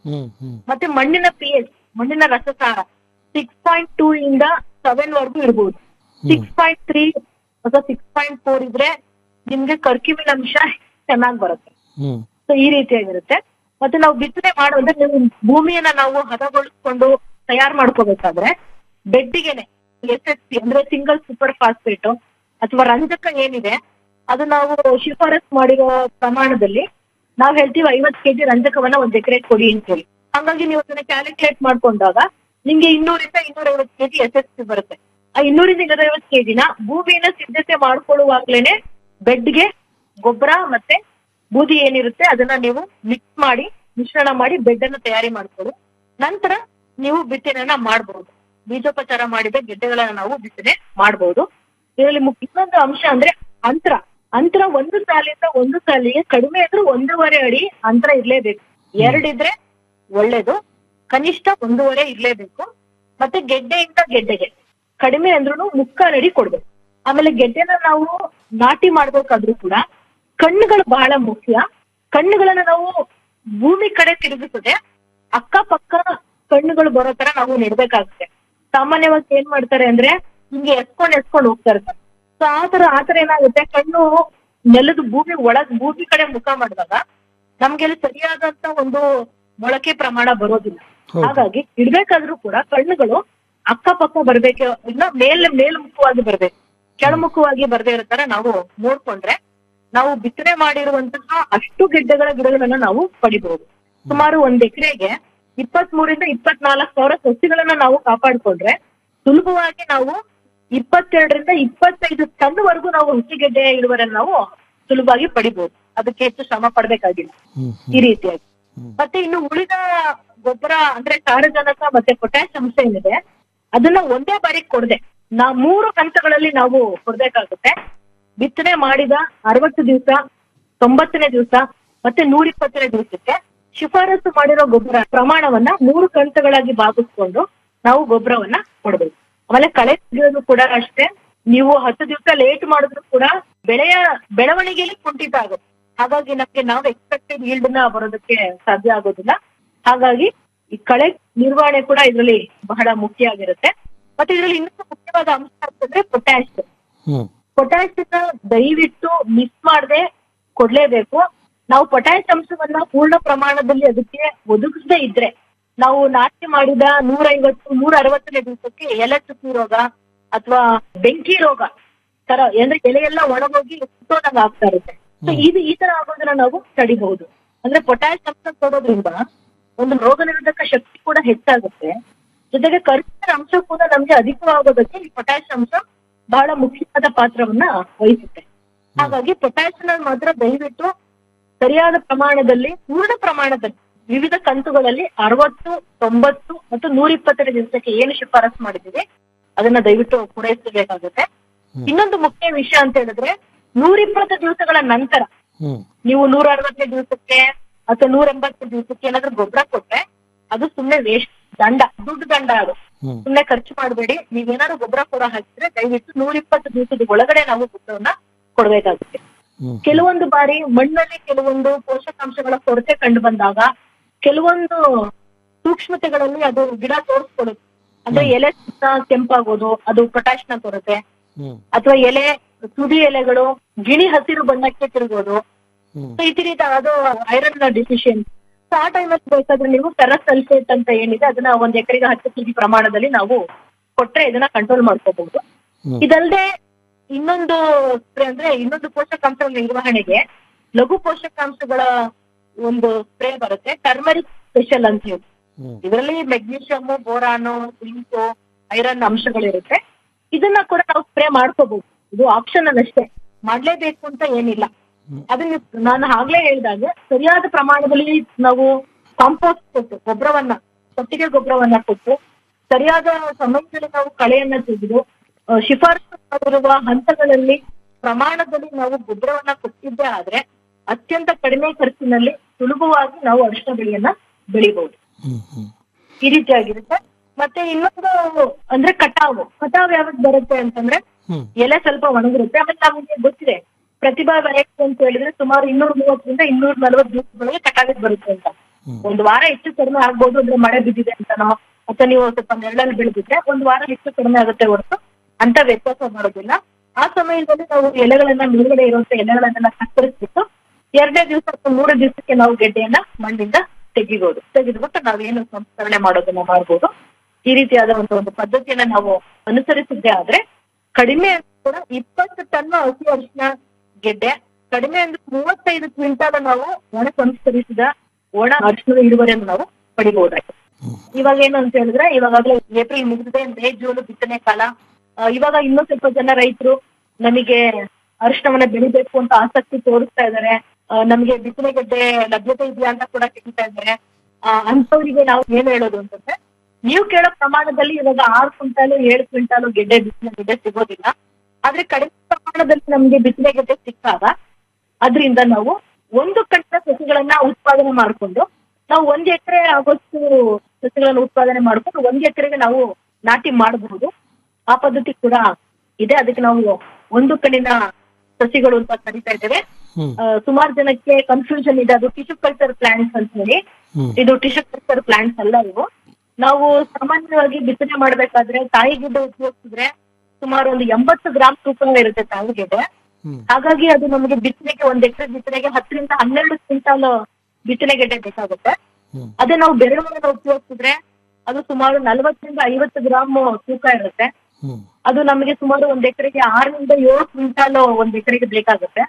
[SPEAKER 13] ಮತ್ತೆ ಮಣ್ಣಿನ ಪಿ ಎಚ್ ಮಣ್ಣಿನ ರಸಸಾರ ಸಿಕ್ಸ್ ಪಾಯಿಂಟ್ ಟೂ ಇಂದ ಸೆವೆನ್ ವರ್ಗೂ ಇರ್ಬೋದು ಸಿಕ್ಸ್ ಪಾಯಿಂಟ್ ತ್ರೀ ಅಥವಾ ಸಿಕ್ಸ್ ಪಾಯಿಂಟ್ ಫೋರ್ ಇದ್ರೆ ನಿಮ್ಗೆ ಕರ್ಕಿಮಿನ ಅಂಶ ಚೆನ್ನಾಗಿ ಬರುತ್ತೆ ಸೊ ಈ ರೀತಿಯಾಗಿರುತ್ತೆ ಮತ್ತೆ ನಾವು ಬಿತ್ತನೆ ಮಾಡುವಂದ್ರೆ ನೀವು ಭೂಮಿಯನ್ನ ನಾವು ಹದಗೊಳಿಸ್ಕೊಂಡು ತಯಾರು ಮಾಡ್ಕೋಬೇಕಾದ್ರೆ ಬೆಡ್ಡಿಗೆನೆ ಎಸ್ ಎಸ್ ಪಿ ಅಂದ್ರೆ ಸಿಂಗಲ್ ಸೂಪರ್ ಫಾಸ್ಫೇಟ್ ಅಥವಾ ರಂಜಕ ಏನಿದೆ ಅದು ನಾವು ಶಿಫಾರಸ್ ಮಾಡಿರೋ ಪ್ರಮಾಣದಲ್ಲಿ ನಾವ್ ಹೇಳ್ತೀವಿ ಐವತ್ ಕೆಜಿ ರಂಜಕವನ್ನ ಒಂದ್ ಎಕರೆ ಕೊಡಿ ಅಂತ ಹೇಳಿ ಹಂಗಾಗಿ ನೀವು ಅದನ್ನ ಕ್ಯಾಲ್ಕುಲೇಟ್ ಮಾಡ್ಕೊಂಡಾಗ ನಿಮ್ಗೆ ಇನ್ನೂರಿಂದ ಇನ್ನೂರ ಐವತ್ತು ಕೆಜಿ ಎಸ್ ಎಸ್ ಪಿ ಬರುತ್ತೆ ಆ ಇನ್ನೂರಿಂದ ಇನ್ನೂರ ಐವತ್ತು ಕೆಜಿನ ಭೂಮಿಯನ್ನ ಸಿದ್ಧತೆ ಮಾಡ್ಕೊಳ್ಳುವಾಗ್ಲೇನೆ ಬೆಡ್ಗೆ ಗೊಬ್ಬರ ಮತ್ತೆ ಬೂದಿ ಏನಿರುತ್ತೆ ಅದನ್ನ ನೀವು ಮಿಕ್ಸ್ ಮಾಡಿ ಮಿಶ್ರಣ ಮಾಡಿ ಬೆಡ್ ಅನ್ನ ತಯಾರಿ ಮಾಡ್ಕೊಳ್ಳಿ ನಂತರ ನೀವು ಬಿತ್ತನೆಯನ್ನ ಮಾಡಬಹುದು ಬೀಜೋಪಚಾರ ಮಾಡಿದ ಗೆಡ್ಡೆಗಳನ್ನ ನಾವು ಬಿತ್ತನೆ ಮಾಡಬಹುದು ಇದರಲ್ಲಿ ಮುಖ್ಯ ಇನ್ನೊಂದು ಅಂಶ ಅಂದ್ರೆ ಅಂತರ ಅಂತರ ಒಂದು ಸಾಲಿಂದ ಒಂದು ಸಾಲಿಗೆ ಕಡಿಮೆ ಆದ್ರೂ ಒಂದೂವರೆ ಅಡಿ ಅಂತರ ಇರ್ಲೇಬೇಕು ಎರಡಿದ್ರೆ ಒಳ್ಳೇದು ಕನಿಷ್ಠ ಒಂದೂವರೆ ಇರ್ಲೇಬೇಕು ಮತ್ತೆ ಗೆಡ್ಡೆಯಿಂದ ಗೆಡ್ಡೆಗೆ ಕಡಿಮೆ ಅಂದ್ರೂ ಮುಕ್ಕಾಲ್ ಅಡಿ ಕೊಡ್ಬೇಕು ಆಮೇಲೆ ಗೆಡ್ಡೆನ ನಾವು ನಾಟಿ ಮಾಡ್ಬೇಕಾದ್ರೂ ಕೂಡ ಕಣ್ಣುಗಳು ಬಹಳ ಮುಖ್ಯ ಕಣ್ಣುಗಳನ್ನ ನಾವು ಭೂಮಿ ಕಡೆ ತಿರುಗಿಸದೆ ಅಕ್ಕಪಕ್ಕ ಕಣ್ಣುಗಳು ಬರೋ ತರ ನಾವು ನೆಡ್ಬೇಕಾಗುತ್ತೆ ಸಾಮಾನ್ಯವಾಗಿ ಏನ್ ಮಾಡ್ತಾರೆ ಅಂದ್ರೆ ಹಿಂಗೆ ಎಸ್ಕೊಂಡ್ ಎಸ್ಕೊಂಡ್ ಹೋಗ್ತಾ ಇರ್ತಾರೆ ಸೊ ಆತರ ಆತರ ಏನಾಗುತ್ತೆ ಕಣ್ಣು ನೆಲದ ಭೂಮಿ ಒಳಗ್ ಭೂಮಿ ಕಡೆ ಮುಖ ಮಾಡಿದಾಗ ನಮ್ಗೆ ಅಲ್ಲಿ ಸರಿಯಾದಂತ ಒಂದು ಮೊಳಕೆ ಪ್ರಮಾಣ ಬರೋದಿಲ್ಲ ಹಾಗಾಗಿ ಇಡ್ಬೇಕಾದ್ರೂ ಕೂಡ ಕಣ್ಣುಗಳು ಅಕ್ಕಪಕ್ಕ ಬರ್ಬೇಕು ಇಲ್ಲ ಮೇಲ್ ಮೇಲ್ಮುಖವಾಗಿ ಬರ್ಬೇಕು ಕೆಳಮುಖವಾಗಿ ಬರ್ದೇ ಇರೋ ತರ ನಾವು ನೋಡ್ಕೊಂಡ್ರೆ ನಾವು ಬಿತ್ತನೆ ಮಾಡಿರುವಂತಹ ಅಷ್ಟು ಗೆಡ್ಡೆಗಳ ಗಿಡಗಳನ್ನ ನಾವು ಪಡಿಬಹುದು ಸುಮಾರು ಒಂದ್ ಎಕರೆಗೆ ಇಪ್ಪತ್ ಮೂರಿಂದ ಇಪ್ಪತ್ನಾಲ್ಕು ಸಾವಿರ ಸಸಿಗಳನ್ನ ನಾವು ಕಾಪಾಡ್ಕೊಂಡ್ರೆ ಸುಲಭವಾಗಿ ನಾವು ಇಪ್ಪತ್ತೆರಡರಿಂದ ಇಪ್ಪತ್ತೈದು ಟನ್ ವರೆಗೂ ನಾವು ಹುಸಿಗೆಡ್ಡೆ ಇಳುವರನ್ನ ನಾವು ಸುಲಭವಾಗಿ ಪಡಿಬಹುದು ಅದಕ್ಕೆ ಹೆಚ್ಚು ಶ್ರಮ ಪಡ್ಬೇಕಾಗಿಲ್ಲ ಈ ರೀತಿಯಾಗಿ ಮತ್ತೆ ಇನ್ನು ಉಳಿದ ಗೊಬ್ಬರ ಅಂದ್ರೆ ಸಾರಜನಕ ಮತ್ತೆ ಪೊಟ್ಯಾಶ್ ಅಂಶ ಏನಿದೆ ಅದನ್ನ ಒಂದೇ ಬಾರಿ ಕೊಡದೆ ನಾ ಮೂರು ಹಂತಗಳಲ್ಲಿ ನಾವು ಕೊಡ್ಬೇಕಾಗುತ್ತೆ ಬಿತ್ತನೆ ಮಾಡಿದ ಅರವತ್ತು ದಿವಸ ತೊಂಬತ್ತನೇ ದಿವಸ ಮತ್ತೆ ನೂರ ಇಪ್ಪತ್ತನೇ ದಿವಸಕ್ಕೆ ಶಿಫಾರಸು ಮಾಡಿರೋ ಗೊಬ್ಬರ ಪ್ರಮಾಣವನ್ನ ಮೂರು ಕಂತುಗಳಾಗಿ ಭಾಗಿಸ್ಕೊಂಡು ನಾವು ಗೊಬ್ಬರವನ್ನ ಕೊಡ್ಬೇಕು ಆಮೇಲೆ ಕಳೆ ತೆಗೆಯೋದು ಕೂಡ ಅಷ್ಟೇ ನೀವು ಹತ್ತು ದಿವಸ ಲೇಟ್ ಮಾಡಿದ್ರು ಕೂಡ ಬೆಳೆಯ ಬೆಳವಣಿಗೆಯಲ್ಲಿ ಕುಂಠಿತ ಆಗುತ್ತೆ ಹಾಗಾಗಿ ನಮ್ಗೆ ನಾವು ಎಕ್ಸ್ಪೆಕ್ಟೆಡ್ ಈಲ್ಡ್ ನ ಬರೋದಕ್ಕೆ ಸಾಧ್ಯ ಆಗೋದಿಲ್ಲ ಹಾಗಾಗಿ ಈ ಕಳೆ ನಿರ್ವಹಣೆ ಕೂಡ ಇದರಲ್ಲಿ ಬಹಳ ಮುಖ್ಯ ಆಗಿರುತ್ತೆ ಮತ್ತೆ ಇದರಲ್ಲಿ ಇನ್ನೊಂದು ಮುಖ್ಯವಾದ ಅಂಶ ಅಂತಂದ್ರೆ ಪೊಟ್ಯಾಶ್ ಪೊಟ್ಯಾಶ್ ದಯವಿಟ್ಟು ಮಿಸ್ ಮಾಡದೆ ಕೊಡ್ಲೇಬೇಕು ನಾವು ಪೊಟ್ಯಾಶ್ ಅಂಶವನ್ನ ಪೂರ್ಣ ಪ್ರಮಾಣದಲ್ಲಿ ಅದಕ್ಕೆ ಒದಗಿಸದೇ ಇದ್ರೆ ನಾವು ನಾಟಿ ಮಾಡಿದ ನೂರೈವತ್ತು ನೂರ ಅರವತ್ತನೇ ದಿವಸಕ್ಕೆ ಎಲೆ ಚುಕ್ಕಿ ರೋಗ ಅಥವಾ ಬೆಂಕಿ ರೋಗ ತರ ಅಂದ್ರೆ ಎಲೆಯೆಲ್ಲ ಒಣಗೋಗಿ ಸುಟ್ಟೋದಂಗ ಆಗ್ತಾ ಇರುತ್ತೆ ಸೊ ಇದು ಈ ತರ ಆಗೋದನ್ನ ನಾವು ತಡಿಬಹುದು ಅಂದ್ರೆ ಪೊಟ್ಯಾಶ್ ಅಂಶ ಕೊಡೋದ್ರಿಂದ ಒಂದು ರೋಗ ನಿರೋಧಕ ಶಕ್ತಿ ಕೂಡ ಹೆಚ್ಚಾಗುತ್ತೆ ಜೊತೆಗೆ ಕರ್ಕರ ಅಂಶ ಕೂಡ ನಮ್ಗೆ ಅಧಿಕವಾಗೋದಕ್ಕೆ ಈ ಪೊಟ್ಯಾಶ್ ಅಂಶ ಬಹಳ ಮುಖ್ಯವಾದ ಪಾತ್ರವನ್ನ ವಹಿಸುತ್ತೆ ಹಾಗಾಗಿ ಪೊಟ್ಯಾಶ್ ಮಾತ್ರ ದಯವಿಟ್ಟು ಸರಿಯಾದ ಪ್ರಮಾಣದಲ್ಲಿ ಪೂರ್ಣ ಪ್ರಮಾಣದಲ್ಲಿ ವಿವಿಧ ಕಂತುಗಳಲ್ಲಿ ಅರವತ್ತು ತೊಂಬತ್ತು ಮತ್ತು ನೂರ ಇಪ್ಪತ್ತರ ದಿವಸಕ್ಕೆ ಏನು ಶಿಫಾರಸು ಮಾಡಿದ್ದೀವಿ ಅದನ್ನ ದಯವಿಟ್ಟು ಪೂರೈಸಬೇಕಾಗುತ್ತೆ ಇನ್ನೊಂದು ಮುಖ್ಯ ವಿಷಯ ಅಂತ ಹೇಳಿದ್ರೆ ನೂರ ಇಪ್ಪತ್ತು ದಿವಸಗಳ ನಂತರ ನೀವು ನೂರ ಅರವತ್ತನೇ ದಿವಸಕ್ಕೆ ಅಥವಾ ನೂರ ಎಂಬತ್ತನೇ ದಿವಸಕ್ಕೆ ಏನಾದ್ರೂ ಗೊಬ್ಬರ ಕೊಟ್ರೆ ಅದು ಸುಮ್ನೆ ವೇಸ್ಟ್ ದಂಡ ದುಡ್ಡು ದಂಡ ಅದು ಸುಮ್ನೆ ಖರ್ಚು ಮಾಡಬೇಡಿ ನೀವೇನಾದ್ರು ಗೊಬ್ಬರ ಕೊಡೋ ಹಾಕಿದ್ರೆ ದಯವಿಟ್ಟು ನೂರ ಇಪ್ಪತ್ತು ದಿವಸದ ಒಳಗಡೆ ನಾವು ಗೊಬ್ಬರವನ್ನ ಕೊಡ್ಬೇಕಾಗುತ್ತೆ ಕೆಲವೊಂದು ಬಾರಿ ಮಣ್ಣಲ್ಲಿ ಕೆಲವೊಂದು ಪೋಷಕಾಂಶಗಳ ಕೊರತೆ ಕಂಡು ಬಂದಾಗ ಕೆಲವೊಂದು ಸೂಕ್ಷ್ಮತೆಗಳಲ್ಲಿ ಅದು ಗಿಡ ತೋರಿಸ್ಕೊಡುತ್ತೆ ಅಂದ್ರೆ ಎಲೆ ಸುತ್ತ ಕೆಂಪಾಗೋದು ಅದು ಪೊಟ್ಯಾಶ್ ನ ಕೊರತೆ ಅಥವಾ ಎಲೆ ತುದಿ ಎಲೆಗಳು ಗಿಣಿ ಹಸಿರು ಬಣ್ಣಕ್ಕೆ ತಿರುಗೋದು So ಈ ರೀತಿ ಅದು ಐರನ್ ಡಿಫಿಷಿಯನ್ಸಿ ಆ ಟೈಮಲ್ಲಿ ಬೇಕಾದ್ರೆ ನೀವು ಫೆರಸ್ ಸಲ್ಫೇಟ್ ಅಂತ ಏನಿದೆ ಅದನ್ನ ಒಂದ್ ಎಕರೆಗೆ ಹತ್ತು ಕೆಜಿ ಪ್ರಮಾಣದಲ್ಲಿ ನಾವು ಕೊಟ್ರೆ ಇದನ್ನ ಕಂಟ್ರೋಲ್ ಮಾಡ್ಕೋಬಹುದು ಇದಲ್ಲದೆ ಇನ್ನೊಂದು ಸ್ಪ್ರೇ ಅಂದ್ರೆ ಇನ್ನೊಂದು ಪೋಷಕಾಂಶಗಳ ನಿರ್ವಹಣೆಗೆ ಲಘು ಪೋಷಕಾಂಶಗಳ ಒಂದು ಸ್ಪ್ರೇ ಬರುತ್ತೆ ಟರ್ಮರಿಕ್ ಸ್ಪೆಷಲ್ ಅಂತ ಹೇಳಿ ಇದರಲ್ಲಿ ಮೆಗ್ನೀಷಿಯಮ್ ಬೋರಾನು ಜಿಂಕು ಐರನ್ ಅಂಶಗಳಿರುತ್ತೆ ಇದನ್ನ ಕೂಡ ನಾವು ಸ್ಪ್ರೇ ಮಾಡ್ಕೋಬಹುದು ಇದು ಆಪ್ಷನ್ ಅಷ್ಟೇ ಮಾಡ್ಲೇಬೇಕು ಅಂತ ಏನಿಲ್ಲ ಅದನ್ನ ನಾನು ಆಗ್ಲೇ ಹೇಳಿದಾಗ ಸರಿಯಾದ ಪ್ರಮಾಣದಲ್ಲಿ ನಾವು ಕಾಂಪೋಸ್ಟ್ ಕೊಟ್ಟು ಗೊಬ್ಬರವನ್ನ ಕೊಟ್ಟಿಗೆ ಗೊಬ್ಬರವನ್ನ ಕೊಟ್ಟು ಸರಿಯಾದ ಸಮಯದಲ್ಲಿ ನಾವು ಕಳೆಯನ್ನ ತೆಗೆದು ಆ, ಶಿಫಾರಸು ಮಾಡಿರುವ ಹಂತಗಳಲ್ಲಿ ಪ್ರಮಾಣದಲ್ಲಿ ನಾವು ಗೊಬ್ಬರವನ್ನ ಕೊಟ್ಟಿದ್ದೇ ಆದ್ರೆ ಅತ್ಯಂತ ಕಡಿಮೆ ಖರ್ಚಿನಲ್ಲಿ ಸುಲಭವಾಗಿ ನಾವು ಅರಿಶಿನ ಬೆಳೆಯನ್ನ ಬೆಳಿಬಹುದು ಈ ರೀತಿಯಾಗಿರುತ್ತೆ ಮತ್ತೆ ಇನ್ನೊಂದು ಅಂದ್ರೆ ಕಟಾವು ಕಟಾವು ಯಾವಾಗ ಬರುತ್ತೆ ಅಂತಂದ್ರೆ ಎಲೆ ಸ್ವಲ್ಪ ಒಣಗಿರುತ್ತೆ ಆಮೇಲೆ ನಮಗೆ ಗೊತ್ತಿದೆ ಪ್ರತಿಭಾ ವೆರೈಟಿ ಅಂತ ಹೇಳಿದ್ರೆ ಸುಮಾರು ಇನ್ನೂರ ಮೂವತ್ತರಿಂದ ಇನ್ನೂರ ನಲವತ್ತು ದಿವಸಗಳಿಗೆ ಕಟಾವಿಗೆ ಬರುತ್ತೆ ಅಂತ ಒಂದು ವಾರ ಹೆಚ್ಚು ಕಡಿಮೆ ಆಗ್ಬೋದು ಅಂದ್ರೆ ಮಳೆ ಬಿದ್ದಿದೆ ಅಂತನೋ ಅಥವಾ ನೀವು ಸ್ವಲ್ಪ ನೆರಳಲ್ಲಿ ಬೆಳೆದಿದ್ರೆ ಒಂದು ವಾರ ಹೆಚ್ಚು ಕಡಿಮೆ ಆಗುತ್ತೆ ಹೊರತು ಅಂತ ವ್ಯತ್ಯಾಸ ಮಾಡೋದಿಲ್ಲ ಆ ಸಮಯದಲ್ಲಿ ನಾವು ಎಲೆಗಳನ್ನ ಮೇಲ್ಗಡೆ ಇರುವಂತ ಎಲೆಗಳನ್ನೆಲ್ಲ ಕತ್ತರಿಸ್ಬಿಟ್ಟು ಎರಡನೇ ದಿವಸ ಅಥವಾ ಮೂರನೇ ದಿವಸಕ್ಕೆ ನಾವು ಗೆಡ್ಡೆಯನ್ನ ಮಣ್ಣಿಂದ ತೆಗಿಬಹುದು ತೆಗೆದ್ಬಿಟ್ಟು ನಾವೇನು ಸಂಸ್ಕರಣೆ ಮಾಡೋದನ್ನ ಮಾಡ್ಬೋದು ಈ ರೀತಿಯಾದ ಒಂದು ಒಂದು ಪದ್ಧತಿಯನ್ನ ನಾವು ಅನುಸರಿಸಿದ್ದೆ ಆದ್ರೆ ಕಡಿಮೆ ಅಂದ್ರೂ ಕೂಡ ಇಪ್ಪತ್ತು ಟನ್ ಹಸಿ ಅರಿಶಿನ ಗೆಡ್ಡೆ ಕಡಿಮೆ ಅಂದ್ರೆ ಮೂವತ್ತೈದು ಕ್ವಿಂಟಾಲ್ ನಾವು ಒಣ ಸಂಸ್ಕರಿಸಿದ ಒಣ ಅರಿಶಿಣದ ಇಳುವರಿಯನ್ನು ನಾವು ಪಡಿಬಹುದಾಗಿದೆ ಇವಾಗ ಏನು ಅಂತ ಹೇಳಿದ್ರೆ ಇವಾಗಲೇ ಏಪ್ರಿಲ್ ಮುಗಿದಿದೆ ಮೇ ಜೂನ್ ಬಿತ್ತನೆ ಕಾಲ ಆ, ಇವಾಗ ಇನ್ನೂ ಸ್ವಲ್ಪ ಜನ ರೈತರು ನಮಗೆ ಅರಿಶಿಣವನ್ನ ಬೆಳಿಬೇಕು ಅಂತ ಆಸಕ್ತಿ ತೋರಿಸ್ತಾ ಇದ್ದಾರೆ ಆ, ನಮ್ಗೆ ಬಿತ್ತನೆ ಗಡ್ಡೆ ಲಭ್ಯತೆ ಇದೆಯಾ ಅಂತ ಕೂಡ ಕೇಳ್ತಾ ಇದ್ದಾರೆ ಆ, ಅಂಥವ್ರಿಗೆ ನಾವು ಏನ್ ಹೇಳೋದು ಅಂತಂದ್ರೆ ನೀವು ಕೇಳೋ ಪ್ರಮಾಣದಲ್ಲಿ ಇವಾಗ ಆರು ಕ್ವಿಂಟಾಲು ಏಳು ಕ್ವಿಂಟಾಲು ಗೆಡ್ಡೆ ಬಿತ್ತನೆ ಗೆಡ್ಡೆ ಸಿಗೋದಿಲ್ಲ ಆದ್ರೆ ಕಡಿಮೆ ಪ್ರಮಾಣದಲ್ಲಿ ನಮ್ಗೆ ಬಿತ್ತನೆ ಗೆಡ್ಡೆ ಸಿಕ್ಕಾಗ ಅದರಿಂದ ನಾವು ಒಂದು ಕಟ್ಟಿನ ಸಸಿಗಳನ್ನ ಉತ್ಪಾದನೆ ಮಾಡ್ಕೊಂಡು ನಾವು ಒಂದ್ ಎಕರೆ ಆಗೋಷ್ಟು ಸಸಿಗಳನ್ನ ಉತ್ಪಾದನೆ ಮಾಡ್ಕೊಂಡು ಒಂದ್ ಎಕರೆಗೆ ನಾವು ನಾಟಿ ಮಾಡಬಹುದು ಆ ಪದ್ಧತಿ ಕೂಡ ಇದೆ ಅದಕ್ಕೆ ನಾವು ಒಂದು ಕಣ್ಣಿನ ಸಸಿಗಳು ಅಂತ ಕರಿತಾ ಇದ್ದೇವೆ ಸುಮಾರು ಜನಕ್ಕೆ ಕನ್ಫ್ಯೂಷನ್ ಇದೆ ಅದು ಟಿಶ್ಯೂ ಕಲ್ಚರ್ ಪ್ಲಾಂಟ್ಸ್ ಅಂತ ಹೇಳಿ ಇದು ಟಿಶ್ಯೂ ಕಲ್ಚರ್ ಪ್ಲಾಂಟ್ಸ್ ಅಲ್ಲ ಇವು ನಾವು ಸಾಮಾನ್ಯವಾಗಿ ಬಿತ್ತನೆ ಮಾಡ್ಬೇಕಾದ್ರೆ ತಾಯಿ ಗಿಡ್ಡೆ ಉಪಯೋಗಿಸಿದ್ರೆ ಸುಮಾರು ಒಂದು ಎಂಬತ್ತು ಗ್ರಾಮ್ ತೂಕ ಇರುತ್ತೆ ತಾಯಿ ಗಿಡ್ಡೆ ಹಾಗಾಗಿ ಅದು ನಮಗೆ ಬಿತ್ತನೆಗೆ ಒಂದ್ ಎಕರೆ ಬಿತ್ತನೆಗೆ ಹತ್ತರಿಂದ ಹನ್ನೆರಡು ಕ್ವಿಂಟಾಲ್ ಬಿತ್ತನೆ ಗೆಡ್ಡೆ ಬೇಕಾಗುತ್ತೆ ಅದೇ ನಾವು ಬೆರಳುಗಳನ್ನ ಉಪಯೋಗಿಸಿದ್ರೆ ಅದು ಸುಮಾರು ನಲವತ್ತರಿಂದ ಐವತ್ತು ಗ್ರಾಮ್ ತೂಕ ಇರುತ್ತೆ ಅದು ನಮಗೆ ಸುಮಾರು ಒಂದ್ ಎಕರೆಗೆ ಆರರಿಂದ ಏಳು ಕ್ವಿಂಟಾಲ್ ಒಂದ್ ಎಕರೆಗೆ ಬೇಕಾಗುತ್ತೆ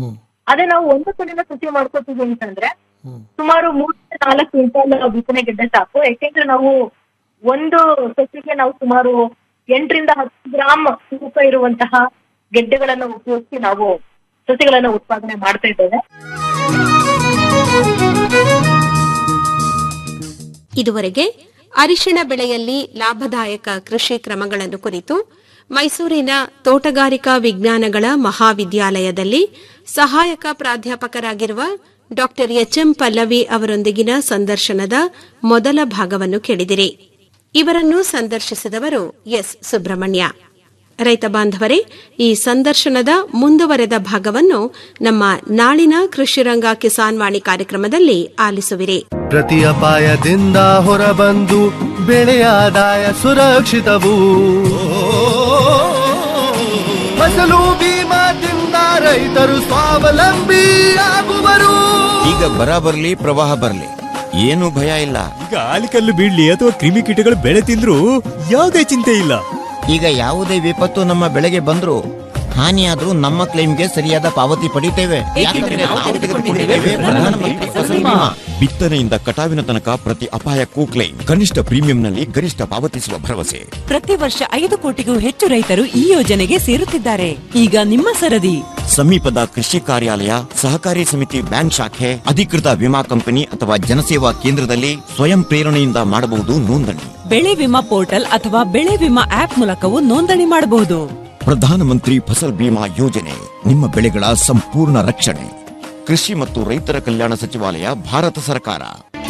[SPEAKER 13] ಅದೇ ನಾವು ಒಂದು ಕಡೆಯಿಂದ ಕೃಷಿ ಮಾಡ್ಕೋತೀವಿ ಅಂತಂದ್ರೆ ಸುಮಾರು ಮೂರರಿಂದ ನಾಲ್ಕು ಕ್ವಿಂಟಾಲ್ ಬಿತ್ತನೆ ಗೆಡ್ಡೆ ಸಾಕು ಯಾಕೆಂದ್ರೆ ನಾವು ಒಂದು ಸಸಿಗೆ ನಾವು ಸುಮಾರು ಎಂಟರಿಂದ ಹತ್ತು ಗ್ರಾಮ್ ತೂಕ ಇರುವಂತಹ ಗೆಡ್ಡೆಗಳನ್ನ ಉಪಯೋಗಿಸಿ ನಾವು ಸಸಿಗಳನ್ನ ಉತ್ಪಾದನೆ ಮಾಡ್ತಾ ಇದ್ದೇವೆ
[SPEAKER 1] ಇದುವರೆಗೆ ಅರಿಶಿಣ ಬೆಳೆಯಲ್ಲಿ ಲಾಭದಾಯಕ ಕೃಷಿ ಕ್ರಮಗಳನ್ನು ಕುರಿತು ಮೈಸೂರಿನ ತೋಟಗಾರಿಕಾ ವಿಜ್ಞಾನಗಳ ಮಹಾವಿದ್ಯಾಲಯದಲ್ಲಿ ಸಹಾಯಕ ಪ್ರಾಧ್ಯಾಪಕರಾಗಿರುವ ಡಾ ಎಚ್ಎಂ ಪಲ್ಲವಿ ಅವರೊಂದಿಗಿನ ಸಂದರ್ಶನದ ಮೊದಲ ಭಾಗವನ್ನು ಕೇಳಿದಿರಿ ಇವರನ್ನು ಸಂದರ್ಶಿಸಿದವರು ಎಸ್ ಸುಬ್ರಹ್ಮಣ್ಯ ರೈತ ಬಾಂಧವರೇ ಈ ಸಂದರ್ಶನದ ಮುಂದುವರೆದ ಭಾಗವನ್ನು ನಮ್ಮ ನಾಳಿನ ಕೃಷಿರಂಗ ಕಿಸಾನ್ ವಾಣಿ ಕಾರ್ಯಕ್ರಮದಲ್ಲಿ ಆಲಿಸುವಿರಿ
[SPEAKER 2] ಪ್ರತಿ ಅಪಾಯದಿಂದ ಹೊರಬಂದು ಬೆಳೆಯ ಆದಾಯ ಸುರಕ್ಷಿತವು ಫಸಲು ಬೀಮಾದಿಂದ ರೈತರು ಸ್ವಾವಲಂಬಿ ಆಗುವರು
[SPEAKER 14] ಈಗ ಬರ ಬರ್ಲಿ ಪ್ರವಾಹ ಬರ್ಲಿ ಏನು ಭಯ ಇಲ್ಲ
[SPEAKER 15] ಈಗ ಆಲಿಕಲ್ಲು ಬೀಳ್ಲಿ ಅಥವಾ ಕ್ರಿಮಿಕೀಟಗಳು ಬೆಳೆ ತಿಂದ್ರು ಯಾವುದೇ ಚಿಂತೆ ಇಲ್ಲ
[SPEAKER 14] ಈಗ ಯಾವುದೇ ವಿಪತ್ತು ನಮ್ಮ ಬೆಳೆಗೆ ಬಂದ್ರು ಹಾನಿಯಾದ್ರೂ ನಮ್ಮ ಕ್ಲೈಮ್ಗೆ ಸರಿಯಾದ ಪಾವತಿ ಪಡಿತೇವೆ ಯಾಕಂದ್ರೆ ನಾವು ತೆಗೆದುಕೊಂಡಿದ್ದೇವೆ ಪ್ರಧಾನಮಂತ್ರಿ ಫಸಲ್ ಬಿಮಾ. ಬಿತ್ತನೆಯಿಂದ ಕಟಾವಿನ ತನಕ ಪ್ರತಿ ಅಪಾಯಕ್ಕೂ ಕ್ಲೈಮ್ ಕನಿಷ್ಠ ಪ್ರೀಮಿಯಂನಲ್ಲಿ ಗರಿಷ್ಠ ಪಾವತಿಸುವ ಭರವಸೆ
[SPEAKER 16] ಪ್ರತಿ ವರ್ಷ ಐದು ಕೋಟಿಗೂ ಹೆಚ್ಚು ರೈತರು ಈ ಯೋಜನೆಗೆ ಸೇರುತ್ತಿದ್ದಾರೆ ಈಗ ನಿಮ್ಮ ಸರದಿ
[SPEAKER 14] ಸಮೀಪದ ಕೃಷಿ ಕಾರ್ಯಾಲಯ ಸಹಕಾರಿ ಸಮಿತಿ ಬ್ಯಾಂಕ್ ಶಾಖೆ ಅಧಿಕೃತ ವಿಮಾ ಕಂಪನಿ ಅಥವಾ ಜನಸೇವಾ ಕೇಂದ್ರದಲ್ಲಿ ಸ್ವಯಂ ಪ್ರೇರಣೆಯಿಂದ ಮಾಡಬಹುದು ನೋಂದಣಿ
[SPEAKER 16] ಬೆಳೆ ವಿಮಾ ಪೋರ್ಟಲ್ ಅಥವಾ ಬೆಳೆ ವಿಮಾ ಆಪ್ ಮೂಲಕವೂ ನೋಂದಣಿ ಮಾಡಬಹುದು
[SPEAKER 14] ಪ್ರಧಾನಮಂತ್ರಿ ಫಸಲ್ ಬಿಮಾ ಯೋಜನೆ ನಿಮ್ಮ ಬೆಳೆಗಳ ಸಂಪೂರ್ಣ ರಕ್ಷಣೆ ಕೃಷಿ ಮತ್ತು ರೈತರ ಕಲ್ಯಾಣ ಸಚಿವಾಲಯ ಭಾರತ ಸರ್ಕಾರ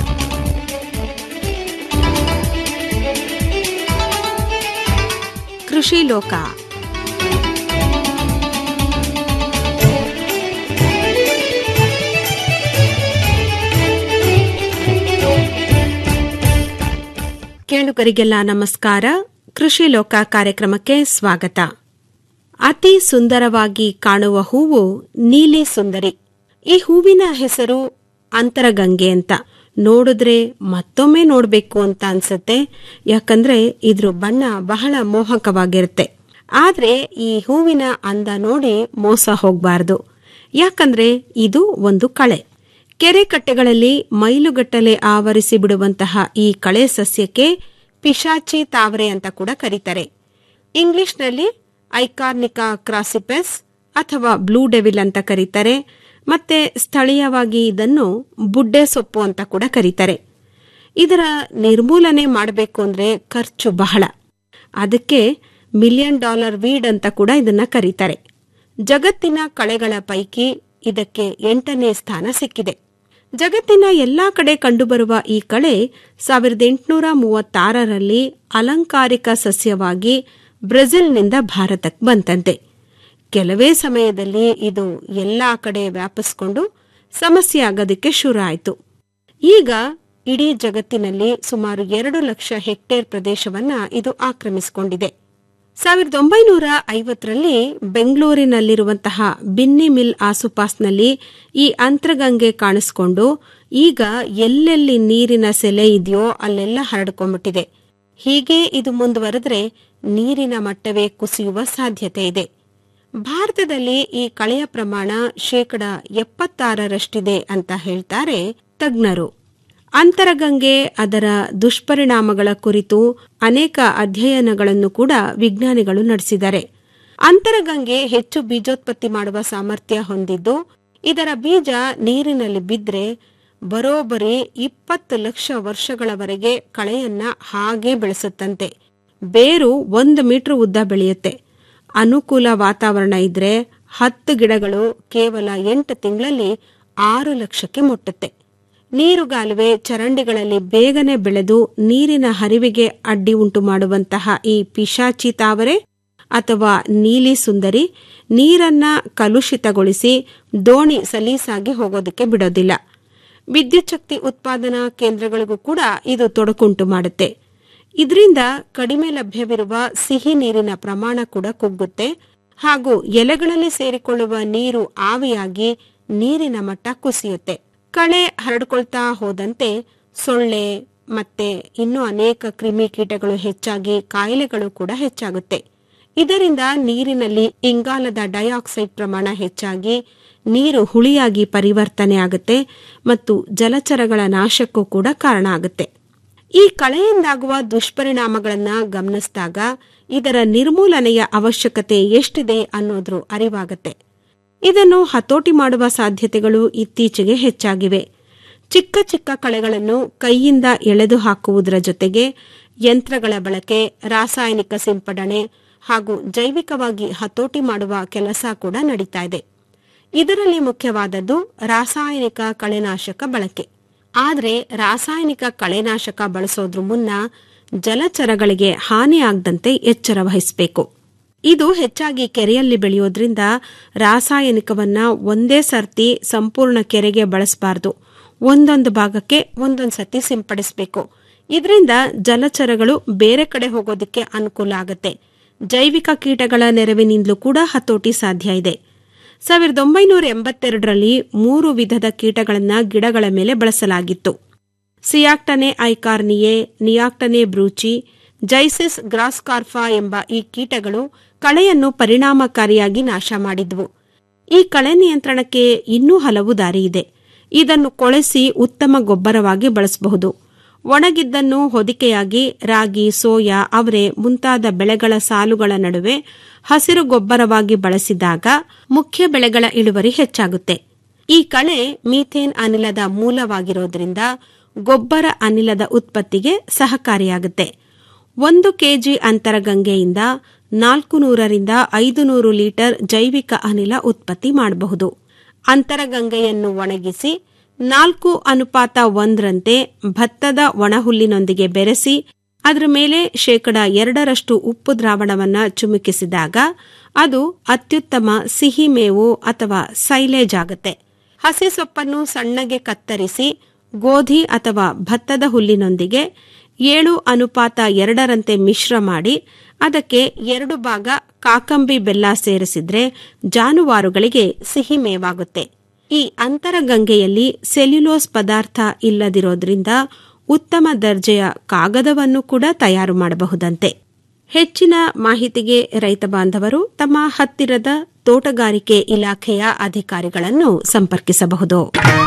[SPEAKER 1] ಕೃಷಿ ಲೋಕ ಕೇಳುಗರಿಗೆಲ್ಲ ನಮಸ್ಕಾರ ಕೃಷಿ ಲೋಕ ಕಾರ್ಯಕ್ರಮಕ್ಕೆ ಸ್ವಾಗತ ಅತಿ ಸುಂದರವಾಗಿ ಕಾಣುವ ಹೂವು ನೀಲಿ ಸುಂದರಿ ಈ ಹೂವಿನ ಹೆಸರು ಅಂತರಗಂಗೆ ಅಂತ ನೋಡಿದ್ರೆ ಮತ್ತೊಮ್ಮೆ ನೋಡ್ಬೇಕು ಅಂತ ಅನ್ಸುತ್ತೆ ಯಾಕಂದ್ರೆ ಇದ್ರ ಬಣ್ಣ ಬಹಳ ಮೋಹಕವಾಗಿರುತ್ತೆ ಆದ್ರೆ ಈ ಹೂವಿನ ಅಂದ ನೋಡಿ ಮೋಸ ಹೋಗ್ಬಾರ್ದು ಯಾಕಂದ್ರೆ ಇದು ಒಂದು ಕಳೆ ಕೆರೆ ಕಟ್ಟೆಗಳಲ್ಲಿ ಮೈಲುಗಟ್ಟಲೆ ಆವರಿಸಿ ಬಿಡುವಂತಹ ಈ ಕಳೆ ಸಸ್ಯಕ್ಕೆ ಪಿಶಾಚಿ ತಾವರೆ ಅಂತ ಕೂಡ ಕರೀತಾರೆ ಇಂಗ್ಲಿಷ್ನಲ್ಲಿ ಐಕಾರ್ನಿಕಾ ಕ್ರಾಸಿಪೆಸ್ ಅಥವಾ ಬ್ಲೂ ಡೆವಿಲ್ ಅಂತ ಕರೀತಾರೆ ಮತ್ತೆ ಸ್ಥಳೀಯವಾಗಿ ಇದನ್ನು ಬುಡ್ಡೆ ಸೊಪ್ಪು ಅಂತ ಕೂಡ ಕರೀತಾರೆ ಇದರ ನಿರ್ಮೂಲನೆ ಮಾಡಬೇಕು ಅಂದ್ರೆ ಖರ್ಚು ಬಹಳ ಅದಕ್ಕೆ ಮಿಲಿಯನ್ ಡಾಲರ್ ವೀಡ್ ಅಂತ ಕೂಡ ಇದನ್ನ ಕರೀತಾರೆ ಜಗತ್ತಿನ ಕಳೆಗಳ ಪೈಕಿ ಇದಕ್ಕೆ ಎಂಟನೇ ಸ್ಥಾನ ಸಿಕ್ಕಿದೆ ಜಗತ್ತಿನ ಎಲ್ಲಾ ಕಡೆ ಕಂಡುಬರುವ ಈ ಕಳೆ ಸಾವಿರದ ಎಂಟುನೂರ ಮೂವತ್ತಾರರಲ್ಲಿ ಅಲಂಕಾರಿಕ ಸಸ್ಯವಾಗಿ ಬ್ರೆಜಿಲ್ನಿಂದ ಭಾರತಕ್ಕೆ ಬಂತಂತೆ ಕೆಲವೇ ಸಮಯದಲ್ಲಿ ಇದು ಎಲ್ಲಾ ಕಡೆ ವ್ಯಾಪಿಸ್ಕೊಂಡು ಸಮಸ್ಯೆ ಆಗೋದಕ್ಕೆ ಶುರು ಆಯಿತು ಈಗ ಇಡೀ ಜಗತ್ತಿನಲ್ಲಿ ಸುಮಾರು ಎರಡು ಲಕ್ಷ ಹೆಕ್ಟೇರ್ ಪ್ರದೇಶವನ್ನ ಇದು ಆಕ್ರಮಿಸಿಕೊಂಡಿದೆ ಸಾವಿರದ ಒಂಬೈನೂರ ಐವತ್ತರಲ್ಲಿ ಬೆಂಗಳೂರಿನಲ್ಲಿರುವಂತಹ ಬಿನ್ನಿ ಮಿಲ್ ಆಸುಪಾಸ್ನಲ್ಲಿ ಈ ಅಂತರಗಂಗೆ ಕಾಣಿಸ್ಕೊಂಡು ಈಗ ಎಲ್ಲೆಲ್ಲಿ ನೀರಿನ ಸೆಲೆ ಇದೆಯೋ ಅಲ್ಲೆಲ್ಲ ಹರಡ್ಕೊಂಡ್ಬಿಟ್ಟಿದೆ ಹೀಗೆ ಇದು ಮುಂದುವರೆದ್ರೆ ನೀರಿನ ಮಟ್ಟವೇ ಕುಸಿಯುವ ಸಾಧ್ಯತೆ ಇದೆ ಭಾರತದಲ್ಲಿ ಈ ಕಳೆಯ ಪ್ರಮಾಣ ಶೇಕಡ ಎಪ್ಪತ್ತಾರರಷ್ಟಿದೆ ಅಂತ ಹೇಳ್ತಾರೆ ತಜ್ಞರು ಅಂತರಗಂಗೆ ಅದರ ದುಷ್ಪರಿಣಾಮಗಳ ಕುರಿತು ಅನೇಕ ಅಧ್ಯಯನಗಳನ್ನು ಕೂಡ ವಿಜ್ಞಾನಿಗಳು ನಡೆಸಿದ್ದಾರೆ ಅಂತರಗಂಗೆ ಹೆಚ್ಚು ಬೀಜೋತ್ಪತ್ತಿ ಮಾಡುವ ಸಾಮರ್ಥ್ಯ ಹೊಂದಿದ್ದು ಇದರ ಬೀಜ ನೀರಿನಲ್ಲಿ ಬಿದ್ರೆ ಬರೋಬ್ಬರಿ ಇಪ್ಪತ್ತು ಲಕ್ಷ ವರ್ಷಗಳವರೆಗೆ ಕಳೆಯನ್ನ ಹಾಗೆ ಬೆಳೆಸುತ್ತಂತೆ ಬೇರು ಒಂದು ಮೀಟರ್ ಉದ್ದ ಬೆಳೆಯುತ್ತೆ ಅನುಕೂಲ ವಾತಾವರಣ ಇದ್ರೆ ಹತ್ತು ಗಿಡಗಳು ಕೇವಲ ಎಂಟು ತಿಂಗಳಲ್ಲಿ ಆರು ಲಕ್ಷಕ್ಕೆ ಮುಟ್ಟುತ್ತೆ ನೀರುಗಾಲುವೆ ಚರಂಡಿಗಳಲ್ಲಿ ಬೇಗನೆ ಬೆಳೆದು ನೀರಿನ ಹರಿವಿಗೆ ಅಡ್ಡಿ ಉಂಟು ಮಾಡುವಂತಹ ಈ ಪಿಶಾಚಿ ತಾವರೆ ಅಥವಾ ನೀಲಿ ಸುಂದರಿ ನೀರನ್ನ ಕಲುಷಿತಗೊಳಿಸಿ ದೋಣಿ ಸಲೀಸಾಗಿ ಹೋಗೋದಕ್ಕೆ ಬಿಡೋದಿಲ್ಲ ವಿದ್ಯುತ್ ಶಕ್ತಿ ಉತ್ಪಾದನಾ ಕೇಂದ್ರಗಳಿಗೂ ಕೂಡ ಇದು ತೊಡಕುಂಟು ಮಾಡುತ್ತೆ ಇದರಿಂದ ಕಡಿಮೆ ಲಭ್ಯವಿರುವ ಸಿಹಿ ನೀರಿನ ಪ್ರಮಾಣ ಕೂಡ ಕುಗ್ಗುತ್ತೆ ಹಾಗೂ ಎಲೆಗಳಲ್ಲಿ ಸೇರಿಕೊಳ್ಳುವ ನೀರು ಆವಿಯಾಗಿ ನೀರಿನ ಮಟ್ಟ ಕುಸಿಯುತ್ತೆ ಕಳೆ ಹರಡ್ಕೊಳ್ತಾ ಹೋದಂತೆ ಸೊಳ್ಳೆ ಮತ್ತೆ ಇನ್ನೂ ಅನೇಕ ಕ್ರಿಮಿಕೀಟಗಳು ಹೆಚ್ಚಾಗಿ ಕಾಯಿಲೆಗಳು ಕೂಡ ಹೆಚ್ಚಾಗುತ್ತೆ ಇದರಿಂದ ನೀರಿನಲ್ಲಿ ಇಂಗಾಲದ ಡೈಆಕ್ಸೈಡ್ ಪ್ರಮಾಣ ಹೆಚ್ಚಾಗಿ ನೀರು ಹುಳಿಯಾಗಿ ಪರಿವರ್ತನೆ ಆಗುತ್ತೆ ಮತ್ತು ಜಲಚರಗಳ ನಾಶಕ್ಕೂ ಕೂಡ ಕಾರಣ ಆಗುತ್ತೆ ಈ ಕಳೆಯಿಂದಾಗುವ ದುಷ್ಪರಿಣಾಮಗಳನ್ನ ಗಮನಿಸಿದಾಗ ಇದರ ನಿರ್ಮೂಲನೆಯ ಅವಶ್ಯಕತೆ ಎಷ್ಟಿದೆ ಅನ್ನೋದ್ರ ಅರಿವಾಗತ್ತೆ ಇದನ್ನು ಹತೋಟಿ ಮಾಡುವ ಸಾಧ್ಯತೆಗಳು ಇತ್ತೀಚೆಗೆ ಹೆಚ್ಚಾಗಿವೆ ಚಿಕ್ಕ ಚಿಕ್ಕ ಕಳೆಗಳನ್ನು ಕೈಯಿಂದ ಎಳೆದು ಹಾಕುವುದರ ಜೊತೆಗೆ ಯಂತ್ರಗಳ ಬಳಕೆ ರಾಸಾಯನಿಕ ಸಿಂಪಡಣೆ ಹಾಗೂ ಜೈವಿಕವಾಗಿ ಹತೋಟಿ ಮಾಡುವ ಕೆಲಸ ಕೂಡ ನಡೀತಾ ಇದೆ ಇದರಲ್ಲಿ ಮುಖ್ಯವಾದದ್ದು ರಾಸಾಯನಿಕ ಕಳೆನಾಶಕ ಬಳಕೆ ಆದರೆ ರಾಸಾಯನಿಕ ಕಳೆನಾಶಕ ಬಳಸೋದ್ರ ಮುನ್ನ ಜಲಚರಗಳಿಗೆ ಹಾನಿಯಾಗದಂತೆ ಎಚ್ಚರ ವಹಿಸಬೇಕು ಇದು ಹೆಚ್ಚಾಗಿ ಕೆರೆಯಲ್ಲಿ ಬೆಳೆಯೋದ್ರಿಂದ ರಾಸಾಯನಿಕವನ್ನ ಒಂದೇ ಸರ್ತಿ ಸಂಪೂರ್ಣ ಕೆರೆಗೆ ಬಳಸಬಾರದು ಒಂದೊಂದು ಭಾಗಕ್ಕೆ ಒಂದೊಂದು ಸತಿ ಸಿಂಪಡಿಸಬೇಕು ಇದರಿಂದ ಜಲಚರಗಳು ಬೇರೆ ಕಡೆ ಹೋಗೋದಕ್ಕೆ ಅನುಕೂಲ ಆಗುತ್ತೆ ಜೈವಿಕ ಕೀಟಗಳ ನೆರವಿನಿಂದಲೂ ಕೂಡ ಹತೋಟಿ ಸಾಧ್ಯ ಇದೆ ಸಾವಿರದ ಒಂಬೈನೂರ ಎಂಬತ್ತೆರಡರಲ್ಲಿ ಮೂರು ವಿಧದ ಕೀಟಗಳನ್ನ ಗಿಡಗಳ ಮೇಲೆ ಬಳಸಲಾಗಿತ್ತು ಸಿಯಾಕ್ಟನೆ ಐಕಾರ್ನಿಯೆ ನಿಯಾಕ್ಟನೆ ಬ್ರೂಚಿ ಜೈಸಿಸ್ ಗ್ರಾಸ್ಕಾರ್ಫಾ ಎಂಬ ಈ ಕೀಟಗಳು ಕಳೆಯನ್ನು ಪರಿಣಾಮಕಾರಿಯಾಗಿ ನಾಶ ಮಾಡಿದ್ವು ಈ ಕಳೆ ನಿಯಂತ್ರಣಕ್ಕೆ ಇನ್ನೂ ಹಲವು ದಾರಿ ಇದೆ ಇದನ್ನು ಕೊಳೆಸಿ ಉತ್ತಮ ಗೊಬ್ಬರವಾಗಿ ಬಳಸಬಹುದು ಒಣಗಿದ್ದನ್ನು ಹೊದಿಕೆಯಾಗಿ ರಾಗಿ ಸೋಯಾ ಅವರೆ ಮುಂತಾದ ಬೆಳೆಗಳ ಸಾಲುಗಳ ನಡುವೆ ಹಸಿರು ಗೊಬ್ಬರವಾಗಿ ಬಳಸಿದಾಗ ಮುಖ್ಯ ಬೆಳೆಗಳ ಇಳುವರಿ ಹೆಚ್ಚಾಗುತ್ತೆ ಈ ಕಳೆ ಮೀಥೇನ್ ಅನಿಲದ ಮೂಲವಾಗಿರೋದ್ರಿಂದ ಗೊಬ್ಬರ ಅನಿಲದ ಉತ್ಪತ್ತಿಗೆ ಸಹಕಾರಿಯಾಗುತ್ತೆ ಒಂದು ಕೆಜಿ ಅಂತರಗಂಗೆಯಿಂದ ನಾಲ್ಕು ನೂರರಿಂದ ಐದು ನೂರು ಲೀಟರ್ ಜೈವಿಕ ಅನಿಲ ಉತ್ಪತ್ತಿ ಮಾಡಬಹುದು ಅಂತರಗಂಗೆಯನ್ನು ಒಣಗಿಸಿ ನಾಲ್ಕು ಅನುಪಾತ ಒಂದರಂತೆ ಭತ್ತದ ಒಣಹುಲ್ಲಿನೊಂದಿಗೆ ಬೆರೆಸಿ ಅದರ ಮೇಲೆ ಶೇಕಡ ಎರಡರಷ್ಟು ಉಪ್ಪು ದ್ರಾವಣವನ್ನ ಚುಮುಕಿಸಿದಾಗ ಅದು ಅತ್ಯುತ್ತಮ ಸಿಹಿ ಮೇವು ಅಥವಾ ಸೈಲೇಜ್ ಆಗುತ್ತೆ ಹಸಿ ಸೊಪ್ಪನ್ನು ಸಣ್ಣಗೆ ಕತ್ತರಿಸಿ ಗೋಧಿ ಅಥವಾ ಭತ್ತದ ಹುಲ್ಲಿನೊಂದಿಗೆ ಏಳು ಅನುಪಾತ ಎರಡರಂತೆ ಮಿಶ್ರ ಮಾಡಿ ಅದಕ್ಕೆ ಎರಡು ಭಾಗ ಕಾಕಂಬಿ ಬೆಲ್ಲ ಸೇರಿಸಿದ್ರೆ ಜಾನುವಾರುಗಳಿಗೆ ಸಿಹಿ ಮೇವಾಗುತ್ತೆ ಈ ಅಂತರಗಂಗೆಯಲ್ಲಿ ಸೆಲ್ಯುಲೋಸ್ ಪದಾರ್ಥ ಇಲ್ಲದಿರೋದ್ರಿಂದ ಉತ್ತಮ ದರ್ಜೆಯ ಕಾಗದವನ್ನು ಕೂಡ ತಯಾರು ಮಾಡಬಹುದಂತೆ ಹೆಚ್ಚಿನ ಮಾಹಿತಿಗೆ ರೈತ ಬಾಂಧವರು ತಮ್ಮ ಹತ್ತಿರದ ತೋಟಗಾರಿಕೆ ಇಲಾಖೆಯ ಅಧಿಕಾರಿಗಳನ್ನು ಸಂಪರ್ಕಿಸಬಹುದು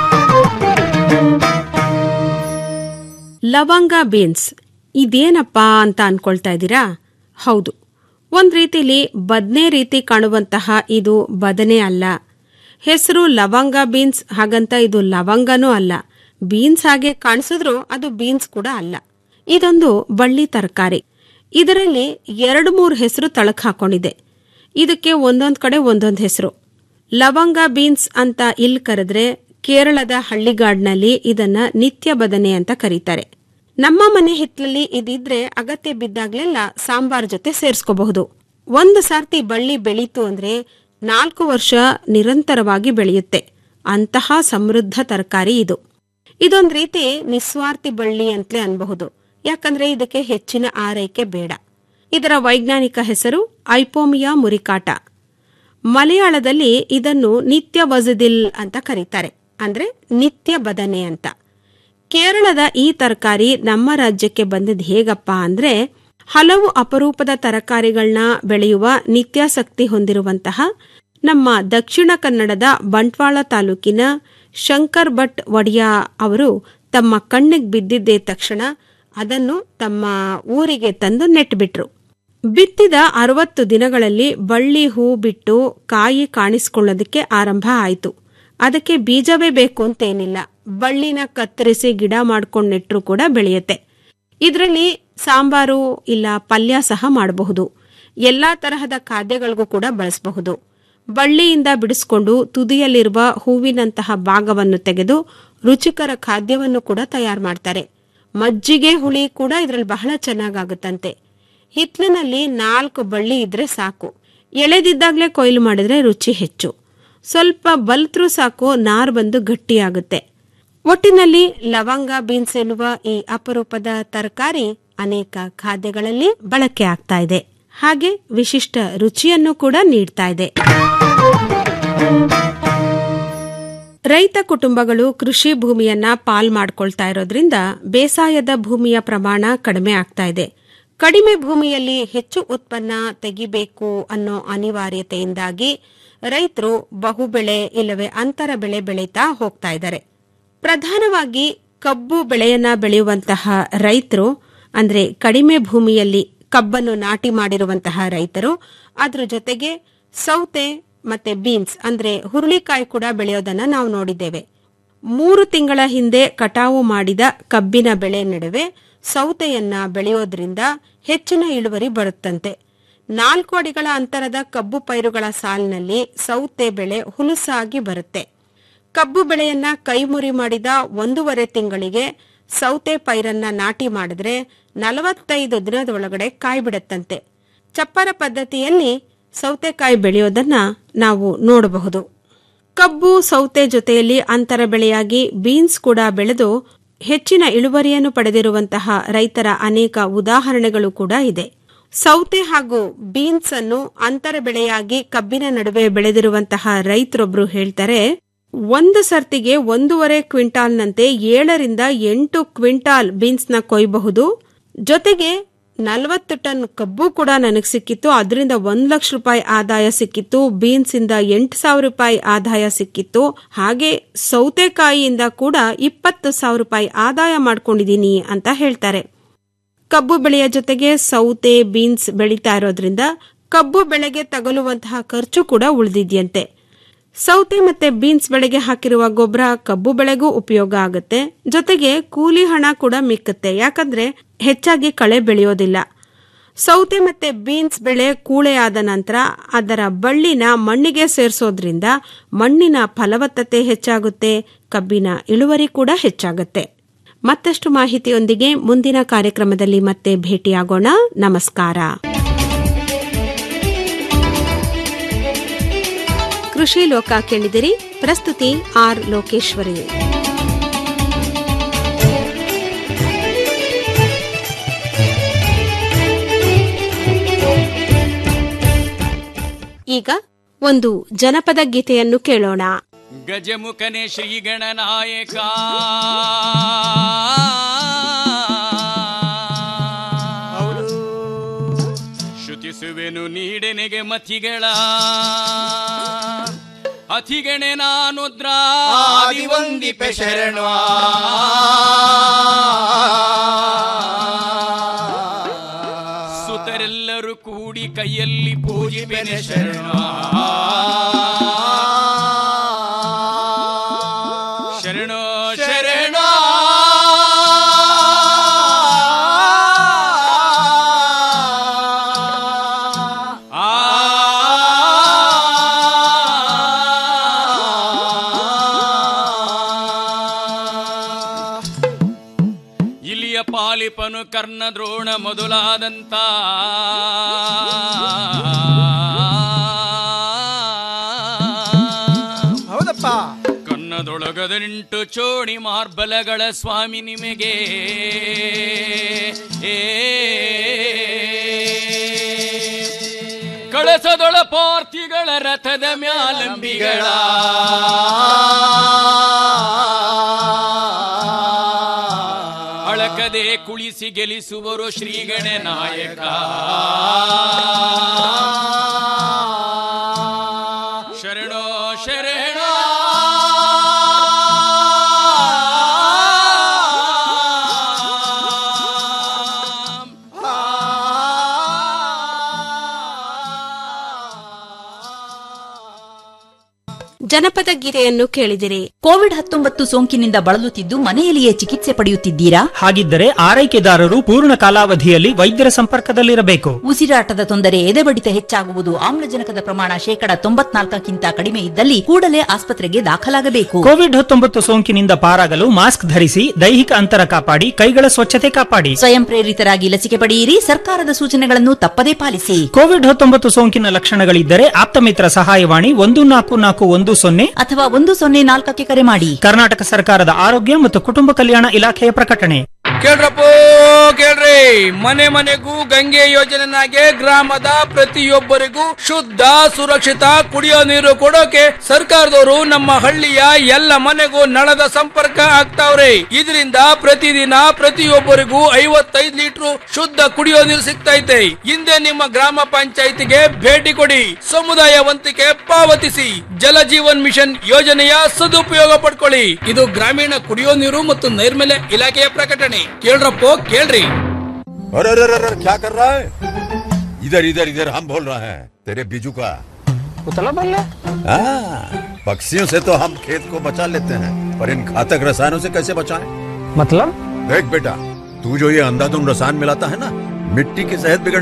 [SPEAKER 1] ಲವಂಗ ಬೀನ್ಸ್ ಇದೇನಪ್ಪಾ ಅಂತ ಅನ್ಕೊಳ್ತಾ ಇದ್ದೀರಾ ಹೌದು ಒಂದ್ ರೀತಿಲಿ ಬದನೆ ರೀತಿ ಕಾಣುವಂತಹ ಇದು ಬದನೆ ಅಲ್ಲ ಹೆಸರು ಲವಂಗ ಬೀನ್ಸ್ ಹಾಗಂತ ಇದು ಲವಂಗನೂ ಅಲ್ಲ ಬೀನ್ಸ್ ಹಾಗೆ ಕಾಣಿಸಿದ್ರು ಅದು ಬೀನ್ಸ್ ಕೂಡ ಅಲ್ಲ ಇದೊಂದು ಬಳ್ಳಿ ತರಕಾರಿ ಇದರಲ್ಲಿ ಎರಡು ಮೂರು ಹೆಸರು ತಳಕ್ ಹಾಕೊಂಡಿದೆ ಇದಕ್ಕೆ ಒಂದೊಂದ್ ಕಡೆ ಒಂದೊಂದ್ ಹೆಸರು ಲವಂಗ ಬೀನ್ಸ್ ಅಂತ ಇಲ್ಲಿ ಕರೆದ್ರೆ ಕೇರಳದ ಹಳ್ಳಿಗಾಡ್ನಲ್ಲಿ ಇದನ್ನ ನಿತ್ಯ ಬದನೆ ಅಂತ ಕರೀತಾರೆ ನಮ್ಮ ಮನೆ ಹಿತ್ತಲಲ್ಲಿ ಇದಿದ್ರೆ ಅಗತ್ಯ ಬಿದ್ದಾಗ್ಲೆಲ್ಲ ಸಾಂಬಾರ್ ಜೊತೆ ಸೇರಿಸ್ಕೋಬಹುದು ಒಂದು ಸಾರ್ತಿ ಬಳ್ಳಿ ಬೆಳೀತು ಅಂದ್ರೆ ನಾಲ್ಕು ವರ್ಷ ನಿರಂತರವಾಗಿ ಬೆಳೆಯುತ್ತೆ ಅಂತಹ ಸಮೃದ್ಧ ತರಕಾರಿ ಇದು ಇದೊಂದ್ ರೀತಿ ನಿಸ್ವಾರ್ಥಿ ಬಳ್ಳಿ ಅಂತಲೇ ಅನ್ಬಹುದು ಯಾಕಂದ್ರೆ ಇದಕ್ಕೆ ಹೆಚ್ಚಿನ ಆರೈಕೆ ಬೇಡ ಇದರ ವೈಜ್ಞಾನಿಕ ಹೆಸರು ಐಪೋಮಿಯಾ ಮುರಿಕಾಟ ಮಲಯಾಳದಲ್ಲಿ ಇದನ್ನು ನಿತ್ಯ ವಜದಿಲ್ ಅಂತ ಕರೀತಾರೆ ಅಂದ್ರೆ ನಿತ್ಯ ಬದನೆ ಅಂತ ಕೇರಳದ ಈ ತರಕಾರಿ ನಮ್ಮ ರಾಜ್ಯಕ್ಕೆ ಬಂದಿದ್ ಹೇಗಪ್ಪ ಅಂದ್ರೆ ಹಲವು ಅಪರೂಪದ ತರಕಾರಿಗಳನ್ನ ಬೆಳೆಯುವ ನಿತ್ಯಾಸಕ್ತಿ ಹೊಂದಿರುವಂತಹ ನಮ್ಮ ದಕ್ಷಿಣ ಕನ್ನಡದ ಬಂಟ್ವಾಳ ತಾಲೂಕಿನ ಶಂಕರ್ ಭಟ್ ಒಡಿಯಾ ಅವರು ತಮ್ಮ ಕಣ್ಣಿಗೆ ಬಿದ್ದಿದ್ದೇ ತಕ್ಷಣ ಅದನ್ನು ತಮ್ಮ ಊರಿಗೆ ತಂದು ನೆಟ್ಬಿಟ್ರು ಬಿತ್ತಿದ ಅರವತ್ತು ದಿನಗಳಲ್ಲಿ ಬಳ್ಳಿ ಹೂ ಬಿಟ್ಟು ಕಾಯಿ ಕಾಣಿಸ್ಕೊಳ್ಳೋದಕ್ಕೆ ಆರಂಭ ಆಯಿತು ಅದಕ್ಕೆ ಬೀಜವೇ ಬೇಕು ಅಂತೇನಿಲ್ಲ ಬಳ್ಳಿನ ಕತ್ತರಿಸಿ ಗಿಡ ಮಾಡ್ಕೊಂಡು ನೆಟ್ರು ಕೂಡ ಬೆಳೆಯುತ್ತೆ ಇದರಲ್ಲಿ ಸಾಂಬಾರು ಇಲ್ಲ ಪಲ್ಯ ಸಹ ಮಾಡಬಹುದು ಎಲ್ಲಾ ತರಹದ ಖಾದ್ಯಗಳಿಗೂ ಕೂಡ ಬಳಸಬಹುದು ಬಳ್ಳಿಯಿಂದ ಬಿಡಿಸ್ಕೊಂಡು ತುದಿಯಲ್ಲಿರುವ ಹೂವಿನಂತಹ ಭಾಗವನ್ನು ತೆಗೆದು ರುಚಿಕರ ಖಾದ್ಯವನ್ನು ಕೂಡ ತಯಾರು ಮಾಡ್ತಾರೆ ಮಜ್ಜಿಗೆ ಹುಳಿ ಕೂಡ ಇದರಲ್ಲಿ ಬಹಳ ಚೆನ್ನಾಗಾಗುತ್ತಂತೆ ಹಿತ್ಲಿನಲ್ಲಿ ನಾಲ್ಕು ಬಳ್ಳಿ ಇದ್ರೆ ಸಾಕು ಎಳೆದಿದ್ದಾಗ್ಲೇ ಕೊಯ್ಲು ಮಾಡಿದ್ರೆ ರುಚಿ ಹೆಚ್ಚು ಸ್ವಲ್ಪ ಬಲ್ತ್ರೂ ಸಾಕು ನಾರ್ ಬಂದು ಗಟ್ಟಿಯಾಗುತ್ತೆ ಒಟ್ಟಿನಲ್ಲಿ ಲವಂಗ ಬೀನ್ಸ್ ಎನ್ನುವ ಈ ಅಪರೂಪದ ತರಕಾರಿ ಅನೇಕ ಖಾದ್ಯಗಳಲ್ಲಿ ಬಳಕೆ ಆಗ್ತಾ ಇದೆ ಹಾಗೆ ವಿಶಿಷ್ಟ ರುಚಿಯನ್ನು ಕೂಡ ನೀಡ್ತಾ ಇದೆ ರೈತ ಕುಟುಂಬಗಳು ಕೃಷಿ ಭೂಮಿಯನ್ನ ಪಾಲ್ ಮಾಡ್ಕೊಳ್ತಾ ಇರೋದ್ರಿಂದ ಬೇಸಾಯದ ಭೂಮಿಯ ಪ್ರಮಾಣ ಕಡಿಮೆ ಆಗ್ತಾ ಇದೆ ಕಡಿಮೆ ಭೂಮಿಯಲ್ಲಿ ಹೆಚ್ಚು ಉತ್ಪನ್ನ ತೆಗಿಬೇಕು ಅನ್ನೋ ಅನಿವಾರ್ಯತೆಯಿಂದಾಗಿ ರೈತರು ಬಹುಬೆಳೆ ಇಲ್ಲವೇ ಅಂತರ ಬೆಳೆ ಬೆಳೀತಾ ಹೋಗ್ತಾ ಇದ್ದಾರೆ ಪ್ರಧಾನವಾಗಿ ಕಬ್ಬು ಬೆಳೆಯನ್ನ ಬೆಳೆಯುವಂತಹ ರೈತರು ಅಂದ್ರೆ ಕಡಿಮೆ ಭೂಮಿಯಲ್ಲಿ ಕಬ್ಬನ್ನು ನಾಟಿ ಮಾಡಿರುವಂತಹ ರೈತರು ಅದ್ರ ಜೊತೆಗೆ ಸೌತೆ ಮತ್ತೆ ಬೀನ್ಸ್ ಅಂದ್ರೆ ಹುರುಳಿಕಾಯಿ ಕೂಡ ಬೆಳೆಯೋದನ್ನ ನಾವು ನೋಡಿದ್ದೇವೆ ಮೂರು ತಿಂಗಳ ಹಿಂದೆ ಕಟಾವು ಮಾಡಿದ ಕಬ್ಬಿನ ಬೆಳೆ ನಡುವೆ ಸೌತೆಯನ್ನ ಬೆಳೆಯೋದ್ರಿಂದ ಹೆಚ್ಚಿನ ಇಳುವರಿ ಬರುತ್ತಂತೆ ನಾಲ್ಕು ಅಡಿಗಳ ಅಂತರದ ಕಬ್ಬು ಪೈರುಗಳ ಸಾಲಿನಲ್ಲಿ ಸೌತೆ ಬೆಳೆ ಹುಲುಸಾಗಿ ಬರುತ್ತೆ ಕಬ್ಬು ಬೆಳೆಯನ್ನ ಕೈಮುರಿ ಮಾಡಿದ ಒಂದೂವರೆ ತಿಂಗಳಿಗೆ ಸೌತೆ ಪೈರನ್ನ ನಾಟಿ ಮಾಡಿದ್ರೆ ನಲವತ್ತೈದು ದಿನದೊಳಗಡೆ ಕಾಯಿ ಬಿಡತ್ತಂತೆ ಚಪ್ಪರ ಪದ್ಧತಿಯಲ್ಲಿ ಸೌತೆಕಾಯಿ ಬೆಳೆಯೋದನ್ನ ನಾವು ನೋಡಬಹುದು ಕಬ್ಬು ಸೌತೆ ಜೊತೆಯಲ್ಲಿ ಅಂತರ ಬೆಳೆಯಾಗಿ ಬೀನ್ಸ್ ಕೂಡ ಬೆಳೆದು ಹೆಚ್ಚಿನ ಇಳುವರಿಯನ್ನು ಪಡೆದಿರುವಂತಹ ರೈತರ ಅನೇಕ ಉದಾಹರಣೆಗಳು ಕೂಡ ಇದೆ ಸೌತೆ ಹಾಗೂ ಬೀನ್ಸ್ ಅನ್ನು ಅಂತರ ಬೆಳೆಯಾಗಿ ಕಬ್ಬಿನ ನಡುವೆ ಬೆಳೆದಿರುವಂತಹ ರೈತರೊಬ್ರು ಹೇಳ್ತಾರೆ ಒಂದು ಸರ್ತಿಗೆ ಒಂದೂವರೆ ಕ್ವಿಂಟಾಲ್ನಂತೆ ಏಳರಿಂದ ಎಂಟು ಕ್ವಿಂಟಾಲ್ ಬೀನ್ಸ್ನ ಕೊಯ್ಯಬಹುದು ಜೊತೆಗೆ ನಲವತ್ತು ಟನ್ ಕಬ್ಬು ಕೂಡ ನನಗೆ ಸಿಕ್ಕಿತ್ತು ಅದರಿಂದ ಒಂದು ಲಕ್ಷ ರೂಪಾಯಿ ಆದಾಯ ಸಿಕ್ಕಿತ್ತು ಬೀನ್ಸ್ ಇಂದ ಎಂಟು ಸಾವಿರ ರೂಪಾಯಿ ಆದಾಯ ಸಿಕ್ಕಿತ್ತು ಹಾಗೆ ಸೌತೆಕಾಯಿಯಿಂದ ಕೂಡ ಇಪ್ಪತ್ತು ಸಾವಿರ ರೂಪಾಯಿ ಆದಾಯ ಮಾಡ್ಕೊಂಡಿದ್ದೀನಿ ಅಂತ ಹೇಳ್ತಾರೆ ಕಬ್ಬು ಬೆಳೆಯ ಜೊತೆಗೆ ಸೌತೆ ಬೀನ್ಸ್ ಬೆಳೀತಾ ಇರೋದ್ರಿಂದ ಕಬ್ಬು ಬೆಳೆಗೆ ತಗಲುವಂತಹ ಖರ್ಚು ಕೂಡ ಉಳಿದಿದ್ಯಂತೆ ಸೌತೆ ಮತ್ತೆ ಬೀನ್ಸ್ ಬೆಳೆಗೆ ಹಾಕಿರುವ ಗೊಬ್ಬರ ಕಬ್ಬು ಬೆಳೆಗೂ ಉಪಯೋಗ ಆಗುತ್ತೆ ಜೊತೆಗೆ ಕೂಲಿ ಹಣ ಕೂಡ ಮಿಕ್ಕುತ್ತೆ ಯಾಕಂದ್ರೆ ಹೆಚ್ಚಾಗಿ ಕಳೆ ಬೆಳೆಯೋದಿಲ್ಲ ಸೌತೆ ಮತ್ತೆ ಬೀನ್ಸ್ ಬೆಳೆ ಕೂಳೆಯಾದ ನಂತರ ಅದರ ಬಳ್ಳಿನ ಮಣ್ಣಿಗೆ ಸೇರಿಸೋದ್ರಿಂದ ಮಣ್ಣಿನ ಫಲವತ್ತತೆ ಹೆಚ್ಚಾಗುತ್ತೆ ಕಬ್ಬಿನ ಇಳುವರಿ ಕೂಡ ಹೆಚ್ಚಾಗುತ್ತೆ ಮತ್ತಷ್ಟು ಮಾಹಿತಿಯೊಂದಿಗೆ ಮುಂದಿನ ಕಾರ್ಯಕ್ರಮದಲ್ಲಿ ಮತ್ತೆ ಭೇಟಿಯಾಗೋಣ ನಮಸ್ಕಾರ ಕೃಷಿ ಲೋಕ ಕೇಳಿದಿರಿ ಪ್ರಸ್ತುತಿ ಆರ್ ಲೋಕೇಶ್ವರಿ ಈಗ ಒಂದು ಜನಪದ ಗೀತೆಯನ್ನು ಕೇಳೋಣ
[SPEAKER 17] ಗಜಮುಖನೆ ಶ್ರೀಗಣನಾಯಕ ಶ್ರುತಿಸುವೆನು ನೀಡೆನೆಗೆ ಮತಿಗಳ ಅತಿಗಣೆ ನಾನುದ್ರ
[SPEAKER 2] ಆದಿವಂದಿಪೆ ಶರಣ
[SPEAKER 17] ಸುತರೆಲ್ಲರೂ ಕೂಡಿ ಕೈಯಲ್ಲಿ ಪೂಜಿಪೆನೆ ಶರಣ ಶರಣೋ ಶರಣ ಇಲ್ಲಿಯ ಪಾಲಿಪನು ಕರ್ಣ ದ್ರೋಣ ಮೊದಲಾದಂತ
[SPEAKER 2] ಹೌದಪ್ಪ
[SPEAKER 17] ಕನ್ನದೊಳಗದನಿಂಟು ಚೋಡಿ ಮಾರ್ಬಲಗಳ ಸ್ವಾಮಿ ನಿಮಗೆ ಏ ಕಳಸದೊಳ ಪಾರ್ಥಿಗಳ ರಥದ ಮ್ಯಾಲಂಬಿಗಳ ಅಳಕದೆ ಕುಳಿಸಿ ಗೆಲಿಸುವರು ಶ್ರೀಗಣ ನಾಯಕ ಶರಣೋ ಶರಣ
[SPEAKER 1] ಜನಪದ ಗೀತೆಯನ್ನು ಕೇಳಿದಿರಿ
[SPEAKER 18] ಕೋವಿಡ್ ಹತ್ತೊಂಬತ್ತು ಸೋಂಕಿನಿಂದ ಬಳಲುತ್ತಿದ್ದು ಮನೆಯಲ್ಲಿಯೇ ಚಿಕಿತ್ಸೆ ಪಡೆಯುತ್ತಿದ್ದೀರಾ
[SPEAKER 19] ಹಾಗಿದ್ದರೆ ಆರೈಕೆದಾರರು ಪೂರ್ಣ ಕಾಲಾವಧಿಯಲ್ಲಿ ವೈದ್ಯರ ಸಂಪರ್ಕದಲ್ಲಿರಬೇಕು
[SPEAKER 18] ಉಸಿರಾಟದ ತೊಂದರೆ ಎದೆಬಡಿತ ಹೆಚ್ಚಾಗುವುದು ಆಮ್ಲಜನಕದ ಪ್ರಮಾಣ ಶೇಕಡ ತೊಂಬತ್ನಾಲ್ಕಕ್ಕಿಂತ ಕಡಿಮೆ ಇದ್ದಲ್ಲಿ ಕೂಡಲೇ ಆಸ್ಪತ್ರೆಗೆ ದಾಖಲಾಗಬೇಕು
[SPEAKER 19] ಕೋವಿಡ್ ಹತ್ತೊಂಬತ್ತು ಸೋಂಕಿನಿಂದ ಪಾರಾಗಲು ಮಾಸ್ಕ್ ಧರಿಸಿ ದೈಹಿಕ ಅಂತರ ಕಾಪಾಡಿ ಕೈಗಳ ಸ್ವಚ್ಛತೆ ಕಾಪಾಡಿ
[SPEAKER 18] ಸ್ವಯಂ ಪ್ರೇರಿತರಾಗಿ ಲಸಿಕೆ ಪಡೆಯಿರಿ ಸರ್ಕಾರದ ಸೂಚನೆಗಳನ್ನು ತಪ್ಪದೇ ಪಾಲಿಸಿ
[SPEAKER 19] ಕೋವಿಡ್ ಹತ್ತೊಂಬತ್ತು ಸೋಂಕಿನ ಲಕ್ಷಣಗಳಿದ್ದರೆ ಆಪ್ತಮಿತ್ರ ಸಹಾಯವಾಣಿ ಒಂದು ನಾಲ್ಕು ನಾಲ್ಕು ಒಂದು ಸೊನ್ನೆ
[SPEAKER 18] ಅಥವಾ ಒಂದು ಸೊನ್ನೆ ನಾಲ್ಕಕ್ಕೆ ಕರೆ ಮಾಡಿ
[SPEAKER 19] ಕರ್ನಾಟಕ ಸರ್ಕಾರದ ಆರೋಗ್ಯ ಮತ್ತು ಕುಟುಂಬ ಕಲ್ಯಾಣ ಇಲಾಖೆಯ ಪ್ರಕಟಣೆ
[SPEAKER 17] ಕೇಳ್ರಪ್ಪೋ ಕೇಳ್ರಿ ಮನೆ ಮನೆಗೂ ಗಂಗೆ ಯೋಜನೆನಾಗೆ ಗ್ರಾಮದ ಪ್ರತಿಯೊಬ್ಬರಿಗೂ ಶುದ್ಧ ಸುರಕ್ಷಿತ ಕುಡಿಯೋ ನೀರು ಕೊಡೋಕೆ ಸರ್ಕಾರದವರು ನಮ್ಮ ಹಳ್ಳಿಯ ಎಲ್ಲ ಮನೆಗೂ ನಳದ ಸಂಪರ್ಕ ಆಗ್ತಾವ್ರೆ ಇದರಿಂದ ಪ್ರತಿದಿನ ಪ್ರತಿಯೊಬ್ಬರಿಗೂ ಐವತ್ತೈದು ಲೀಟರ್ ಶುದ್ಧ ಕುಡಿಯೋ ನೀರು ಸಿಗ್ತೈತೆ ಹಿಂದೆ ನಿಮ್ಮ ಗ್ರಾಮ ಪಂಚಾಯಿತಿಗೆ ಭೇಟಿ ಕೊಡಿ ಸಮುದಾಯ ವಂತಿಕೆ ಪಾವತಿಸಿ ಜಲ ಜೀವನ್ ಮಿಷನ್ ಯೋಜನೆಯ ಸದುಪಯೋಗ ಪಡ್ಕೊಳ್ಳಿ ಇದು ಗ್ರಾಮೀಣ ಕುಡಿಯೋ ನೀರು ಮತ್ತು ನೈರ್ಮಲ್ಯ ಇಲಾಖೆಯ ಪ್ರಕಟಣೆ ಕೇಳ್ರಪ್ಪೋ ಕೇಳ್ರಿ
[SPEAKER 20] अरे अरे अरे अरे, क्या कर रहा है इधर इधर इधर हम बोल रहे हैं तेरे बीजू का
[SPEAKER 2] उतला बल्ला
[SPEAKER 20] हाँ, पक्षियों से तो हम खेत को बचा लेते हैं पर इन घातक रसायनों से कैसे बचाएं?
[SPEAKER 12] मतलब
[SPEAKER 20] देख बेटा तू जो ये अंधाधुंध रसायन मिलाता है ना मिट्टी की सेहत बिगड़